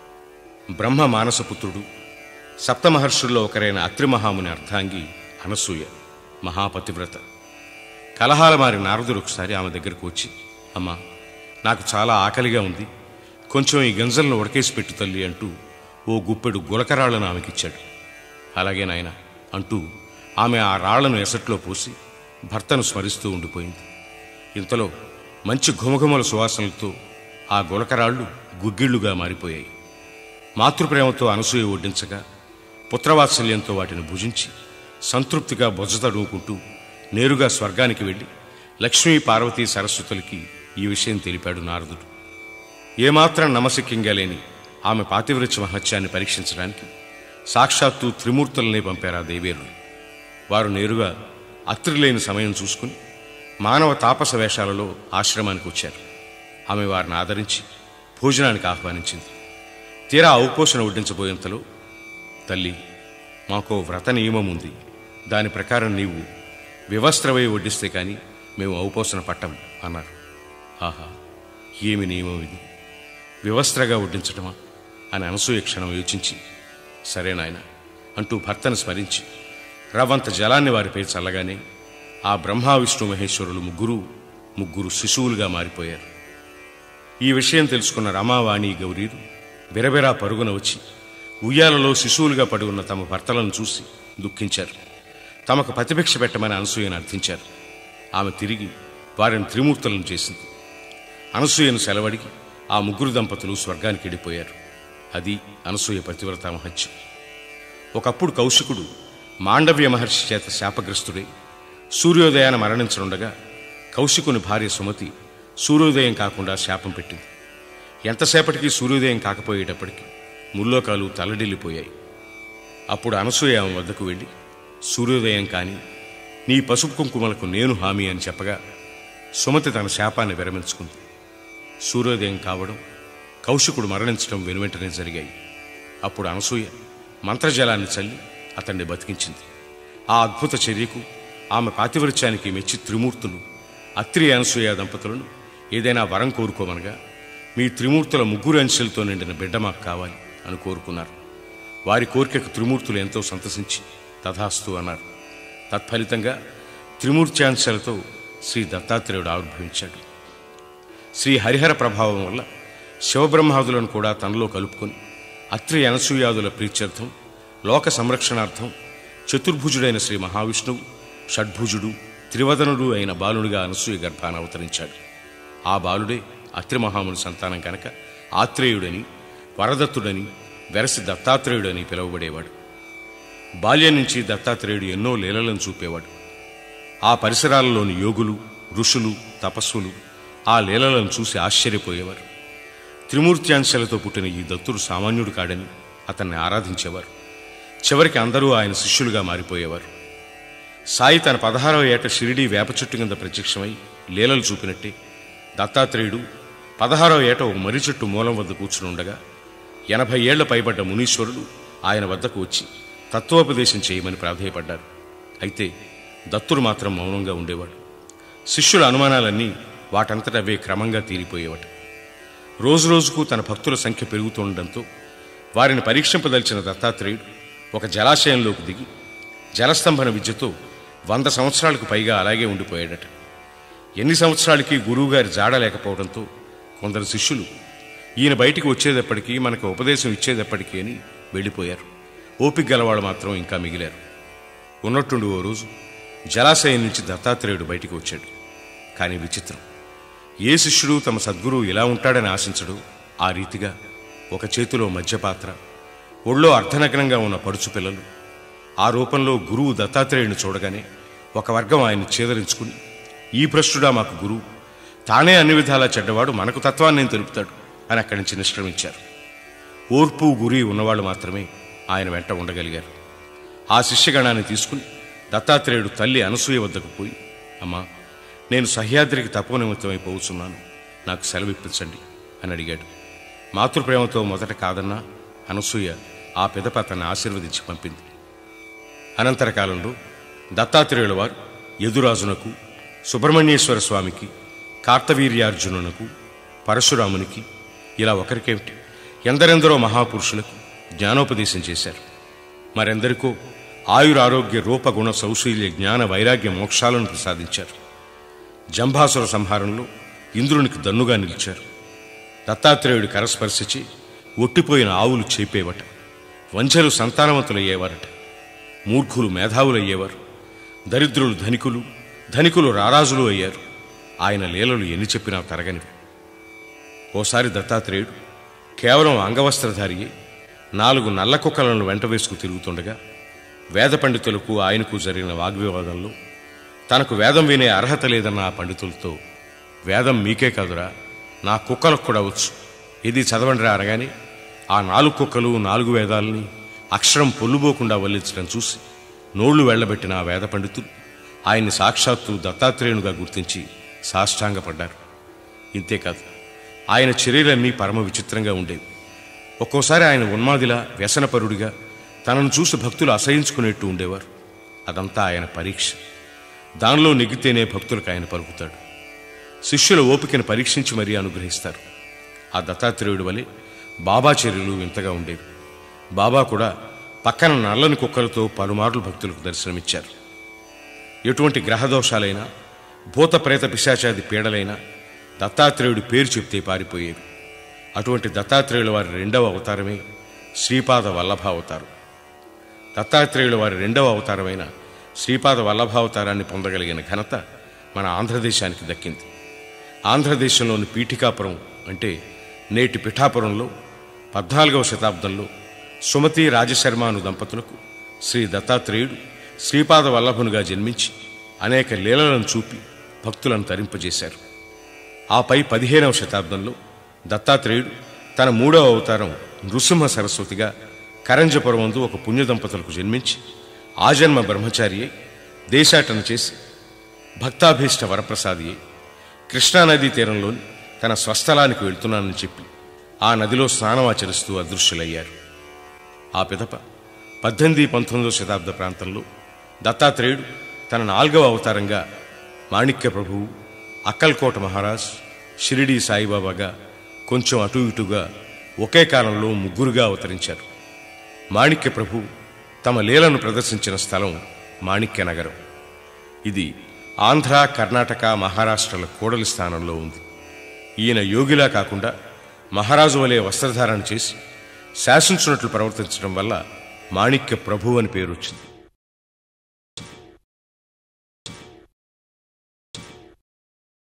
బ్రహ్మ మానసపుత్రుడు సప్తమహర్షుల్లో ఒకరైన అత్రి మహాముని అర్ధాంగి అనసూయ మహాపతివ్రత కలహాల మారి నారదుడు ఒకసారి ఆమె దగ్గరకు వచ్చి అమ్మా నాకు చాలా ఆకలిగా ఉంది కొంచెం ఈ గంజలను ఉడకేసి పెట్టు తల్లి అంటూ ఓ గుప్పెడు గులకరాళ్లను ఆమెకిచ్చాడు అలాగే నాయన అంటూ ఆమె ఆ రాళ్లను ఎసట్లో పోసి భర్తను స్మరిస్తూ ఉండిపోయింది ఇంతలో మంచి ఘుమఘుమల సువాసనలతో ఆ గులకరాళ్ళు గుగ్గిళ్లుగా మారిపోయాయి మాతృప్రేమతో అనసూయ వడ్డించగా పుత్రవాత్సల్యంతో వాటిని భుజించి సంతృప్తిగా బొజ్జతడుముకుంటూ నేరుగా స్వర్గానికి వెళ్ళి లక్ష్మీ పార్వతీ సరస్వతులకి ఈ విషయం తెలిపాడు నారదుడు ఏమాత్రం నమశక్యంగా లేని ఆమె పాతివ్రత్య మహత్యాన్ని పరీక్షించడానికి సాక్షాత్తు త్రిమూర్తులనే పంపారు ఆ దేవేరులు వారు నేరుగా అత్రి లేని సమయం చూసుకుని మానవ తాపస వేషాలలో ఆశ్రమానికి వచ్చారు ఆమె వారిని ఆదరించి భోజనానికి ఆహ్వానించింది తీరా ఔపోషణ వడ్డించబోయేంతలో తల్లి మాకో వ్రత నియమం ఉంది దాని ప్రకారం నీవు వివస్త్రవై వడ్డిస్తే కానీ మేము ఔపోషణ పట్టం అన్నారు ఆహా ఏమి నియమం ఇది వివస్త్రగా వడ్డించటమా అని అనసూయ క్షణం యోచించి సరే నాయన అంటూ భర్తను స్మరించి రవంత జలాన్ని వారిపై చల్లగానే ఆ బ్రహ్మ విష్ణు మహేశ్వరులు ముగ్గురు ముగ్గురు శిశువులుగా మారిపోయారు ఈ విషయం తెలుసుకున్న రమావాణి గౌరీలు బిరబిరా పరుగున వచ్చి ఉయ్యాలలో శిశువులుగా పడి ఉన్న తమ భర్తలను చూసి దుఃఖించారు తమకు ప్రతిభిక్ష పెట్టమని అనసూయను అర్థించారు ఆమె తిరిగి వారిని త్రిమూర్తులను చేసింది అనసూయను సెలవడికి ఆ ముగ్గురు దంపతులు స్వర్గానికి వెళ్ళిపోయారు అది అనసూయ పతివ్రత మహత్యం ఒకప్పుడు కౌశికుడు మాండవ్య మహర్షి చేత శాపగ్రస్తుడై సూర్యోదయాన మరణించనుండగా కౌశికుని భార్య సుమతి సూర్యోదయం కాకుండా శాపం పెట్టింది ఎంతసేపటికి సూర్యోదయం కాకపోయేటప్పటికి ముల్లోకాలు తల్లడిల్లిపోయాయి అప్పుడు అనసూయ ఆమె వద్దకు వెళ్ళి సూర్యోదయం కాని నీ పసుపు కుంకుమలకు నేను హామీ అని చెప్పగా సుమతి తన శాపాన్ని విరమించుకుంది సూర్యోదయం కావడం కౌశికుడు మరణించడం వెనువెంటనే జరిగాయి అప్పుడు అనసూయ మంత్రజలాన్ని చల్లి అతన్ని బతికించింది ఆ అద్భుత చర్యకు ఆమె పాతివృత్యానికి మెచ్చి త్రిమూర్తులు అత్రి అనసూయ దంపతులను ఏదైనా వరం కోరుకోమనగా మీ త్రిమూర్తుల ముగ్గురు అంశాలతో నిండిన బిడ్డ మాకు కావాలి అని కోరుకున్నారు వారి కోరికకు త్రిమూర్తులు ఎంతో సంతసించి తథాస్తు అన్నారు తత్ఫలితంగా త్రిమూర్త్యాంశాలతో శ్రీ దత్తాత్రేయుడు ఆవిర్భవించాడు శ్రీ హరిహర ప్రభావం వల్ల శివబ్రహ్మాదులను కూడా తనలో కలుపుకొని అత్రి అనసూయాదుల ప్రీత్యర్థం లోక సంరక్షణార్థం చతుర్భుజుడైన శ్రీ మహావిష్ణువు షడ్భుజుడు త్రివదనుడు అయిన బాలుడిగా అనసూయ గర్భాన అవతరించాడు ఆ బాలుడే అత్రి మహాముని సంతానం కనుక ఆత్రేయుడని వరదత్తుడని వెరసి దత్తాత్రేయుడని పిలువబడేవాడు బాల్యం నుంచి దత్తాత్రేయుడు ఎన్నో లీలలను చూపేవాడు ఆ పరిసరాలలోని యోగులు ఋషులు తపస్సులు ఆ లీలలను చూసి ఆశ్చర్యపోయేవారు త్రిమూర్త్యాంశాలతో పుట్టిన ఈ దత్తుడు సామాన్యుడు కాడని అతన్ని ఆరాధించేవారు చివరికి అందరూ ఆయన శిష్యులుగా మారిపోయేవారు సాయి తన పదహారవ ఏట షిరిడీ వేప చెట్టు కింద ప్రత్యక్షమై లీలలు చూపినట్టే దత్తాత్రేయుడు పదహారవ ఏట ఒక మర్రి చెట్టు మూలం వద్ద కూర్చుని ఉండగా ఎనభై ఏళ్ల పైబడ్డ మునీశ్వరుడు ఆయన వద్దకు వచ్చి తత్వోపదేశం చేయమని ప్రాధేయపడ్డారు అయితే దత్తుడు మాత్రం మౌనంగా ఉండేవాడు శిష్యుల అనుమానాలన్నీ వాటంతటవే క్రమంగా తీరిపోయేవట రోజురోజుకు తన భక్తుల సంఖ్య పెరుగుతుండటంతో వారిని పరీక్షింపదలిచిన దత్తాత్రేయుడు ఒక జలాశయంలోకి దిగి జలస్తంభన విద్యతో వంద సంవత్సరాలకు పైగా అలాగే ఉండిపోయాడట ఎన్ని సంవత్సరాలకి గురువుగారి జాడ లేకపోవడంతో కొందరు శిష్యులు ఈయన బయటికి వచ్చేటప్పటికీ మనకు ఉపదేశం ఇచ్చేటప్పటికీ అని వెళ్ళిపోయారు ఓపిక గలవాళ్ళు మాత్రం ఇంకా మిగిలారు ఉన్నట్టుండి ఓ రోజు జలాశయం నుంచి దత్తాత్రేయుడు బయటికి వచ్చాడు కానీ విచిత్రం ఏ శిష్యుడు తమ సద్గురువు ఇలా ఉంటాడని ఆశించడు ఆ రీతిగా ఒక చేతిలో మధ్యపాత్ర ఒళ్ళో అర్ధనగ్నంగా ఉన్న పడుచు పిల్లలు ఆ రూపంలో గురువు దత్తాత్రేయుని చూడగానే ఒక వర్గం ఆయన్ని చేదరించుకుని ఈ భ్రష్టుడా మాకు గురువు తానే అన్ని విధాలా చెడ్డవాడు మనకు తత్వాన్ని తెలుపుతాడు అని అక్కడి నుంచి నిష్క్రమించారు ఓర్పు గురి ఉన్నవాళ్ళు మాత్రమే ఆయన వెంట ఉండగలిగారు ఆ శిష్యగణాన్ని తీసుకుని దత్తాత్రేయుడు తల్లి అనసూయ వద్దకు పోయి అమ్మా నేను సహ్యాద్రికి తపోనిమిత్తమై పోవుచున్నాను నాకు సెలవిప్పించండి అని అడిగాడు మాతృప్రేమతో మొదట కాదన్నా అనసూయ ఆ పిదప అతన్ని ఆశీర్వదించి పంపింది అనంతర కాలంలో దత్తాత్రేయుల వారు యదురాజునకు సుబ్రహ్మణ్యేశ్వర స్వామికి కార్తవీర్యార్జునునకు పరశురామునికి ఇలా ఒకరికేమిటి ఎందరెందరో మహాపురుషులకు జ్ఞానోపదేశం చేశారు మరెందరికో ఆయురారోగ్య రూపగుణ సౌశీల్య జ్ఞాన వైరాగ్య మోక్షాలను ప్రసాదించారు జంభాసుర సంహారంలో ఇంద్రునికి దన్నుగా నిలిచారు దత్తాత్రేయుడి కరస్పర్శించి ఒట్టిపోయిన ఆవులు చేపేవట వంచలు సంతానవంతులయ్యేవారట మూర్ఖులు మేధావులయ్యేవారు దరిద్రులు ధనికులు ధనికులు రారాజులు అయ్యారు ఆయన లీలలు ఎన్ని చెప్పినా తరగనివి ఓసారి దత్తాత్రేయుడు కేవలం అంగవస్త్రధారి అయి నాలుగు నల్ల కుక్కలను వెంట వేసుకు తిరుగుతుండగా వేద పండితులకు ఆయనకు జరిగిన వాగ్వివాదంలో తనకు వేదం వినే అర్హత లేదన్న ఆ పండితులతో వేదం మీకే కాదురా నా కుక్కలకు కూడా వచ్చు ఇది చదవండిరా అనగానే ఆ నాలుగు కుక్కలు నాలుగు వేదాలని అక్షరం పొల్లుబోకుండా వల్లించడం చూసి నోళ్లు వెళ్లబెట్టిన ఆ వేద పండితులు ఆయన్ని సాక్షాత్తు దత్తాత్రేయునిగా గుర్తించి సాష్టాంగపడ్డారు ఇంతేకాదు ఆయన చర్యలన్నీ పరమ విచిత్రంగా ఉండేవి ఒక్కోసారి ఆయన ఉన్మాదిలా వ్యసనపరుడిగా తనను చూసి భక్తులు అసహించుకునేట్టు ఉండేవారు అదంతా ఆయన పరీక్ష దానిలో నెగ్గితేనే భక్తులకు ఆయన పలుకుతాడు శిష్యుల ఓపికను పరీక్షించి మరీ అనుగ్రహిస్తారు ఆ దత్తాత్రేయుడి వలె బాబా చర్యలు వింతగా ఉండేవి బాబా కూడా పక్కన నల్లని కుక్కలతో పలుమార్లు భక్తులకు దర్శనమిచ్చారు ఎటువంటి గ్రహదోషాలైనా భూత ప్రేత పిశాచాది పీడలైనా దత్తాత్రేయుడి పేరు చెప్తే పారిపోయేవి అటువంటి దత్తాత్రేయుల వారి రెండవ అవతారమే శ్రీపాద వల్లభ అవతారం దత్తాత్రేయుల వారి రెండవ అవతారమైన శ్రీపాద వల్లభావతారాన్ని పొందగలిగిన ఘనత మన ఆంధ్రదేశానికి దక్కింది ఆంధ్రదేశంలోని పీఠికాపురం అంటే నేటి పిఠాపురంలో పద్నాలుగవ శతాబ్దంలో సుమతి రాజశర్మాను దంపతులకు శ్రీ దత్తాత్రేయుడు శ్రీపాద వల్లభునిగా జన్మించి అనేక లీలలను చూపి భక్తులను తరింపజేశారు ఆపై పదిహేనవ శతాబ్దంలో దత్తాత్రేయుడు తన మూడవ అవతారం నృసింహ సరస్వతిగా కరంజపురమందు ఒక పుణ్య దంపతులకు జన్మించి ఆజన్మ బ్రహ్మచారి అయి దేశాటన చేసి భక్తాభీష్ట వరప్రసాది అయి కృష్ణానదీ తీరంలోని తన స్వస్థలానికి వెళ్తున్నానని చెప్పి ఆ నదిలో స్నానమాచరిస్తూ అదృశ్యులయ్యారు ఆ పిదప పద్దెనిమిది పంతొమ్మిదవ శతాబ్ద ప్రాంతంలో దత్తాత్రేయుడు తన నాలుగవ అవతారంగా మాణిక్య ప్రభువు అక్కల్కోట మహారాజ్ షిరిడీ సాయిబాబాగా కొంచెం అటు ఇటుగా ఒకే కాలంలో ముగ్గురుగా అవతరించారు మాణిక్య ప్రభు తమ లీలను ప్రదర్శించిన స్థలం మాణిక్య నగరం ఇది ఆంధ్ర కర్ణాటక మహారాష్ట్రల కూడలి స్థానంలో ఉంది ఈయన యోగిలా కాకుండా మహారాజు వలె వస్త్రధారణ చేసి శాసించినట్లు ప్రవర్తించడం వల్ల మాణిక్య ప్రభు అని పేరు వచ్చింది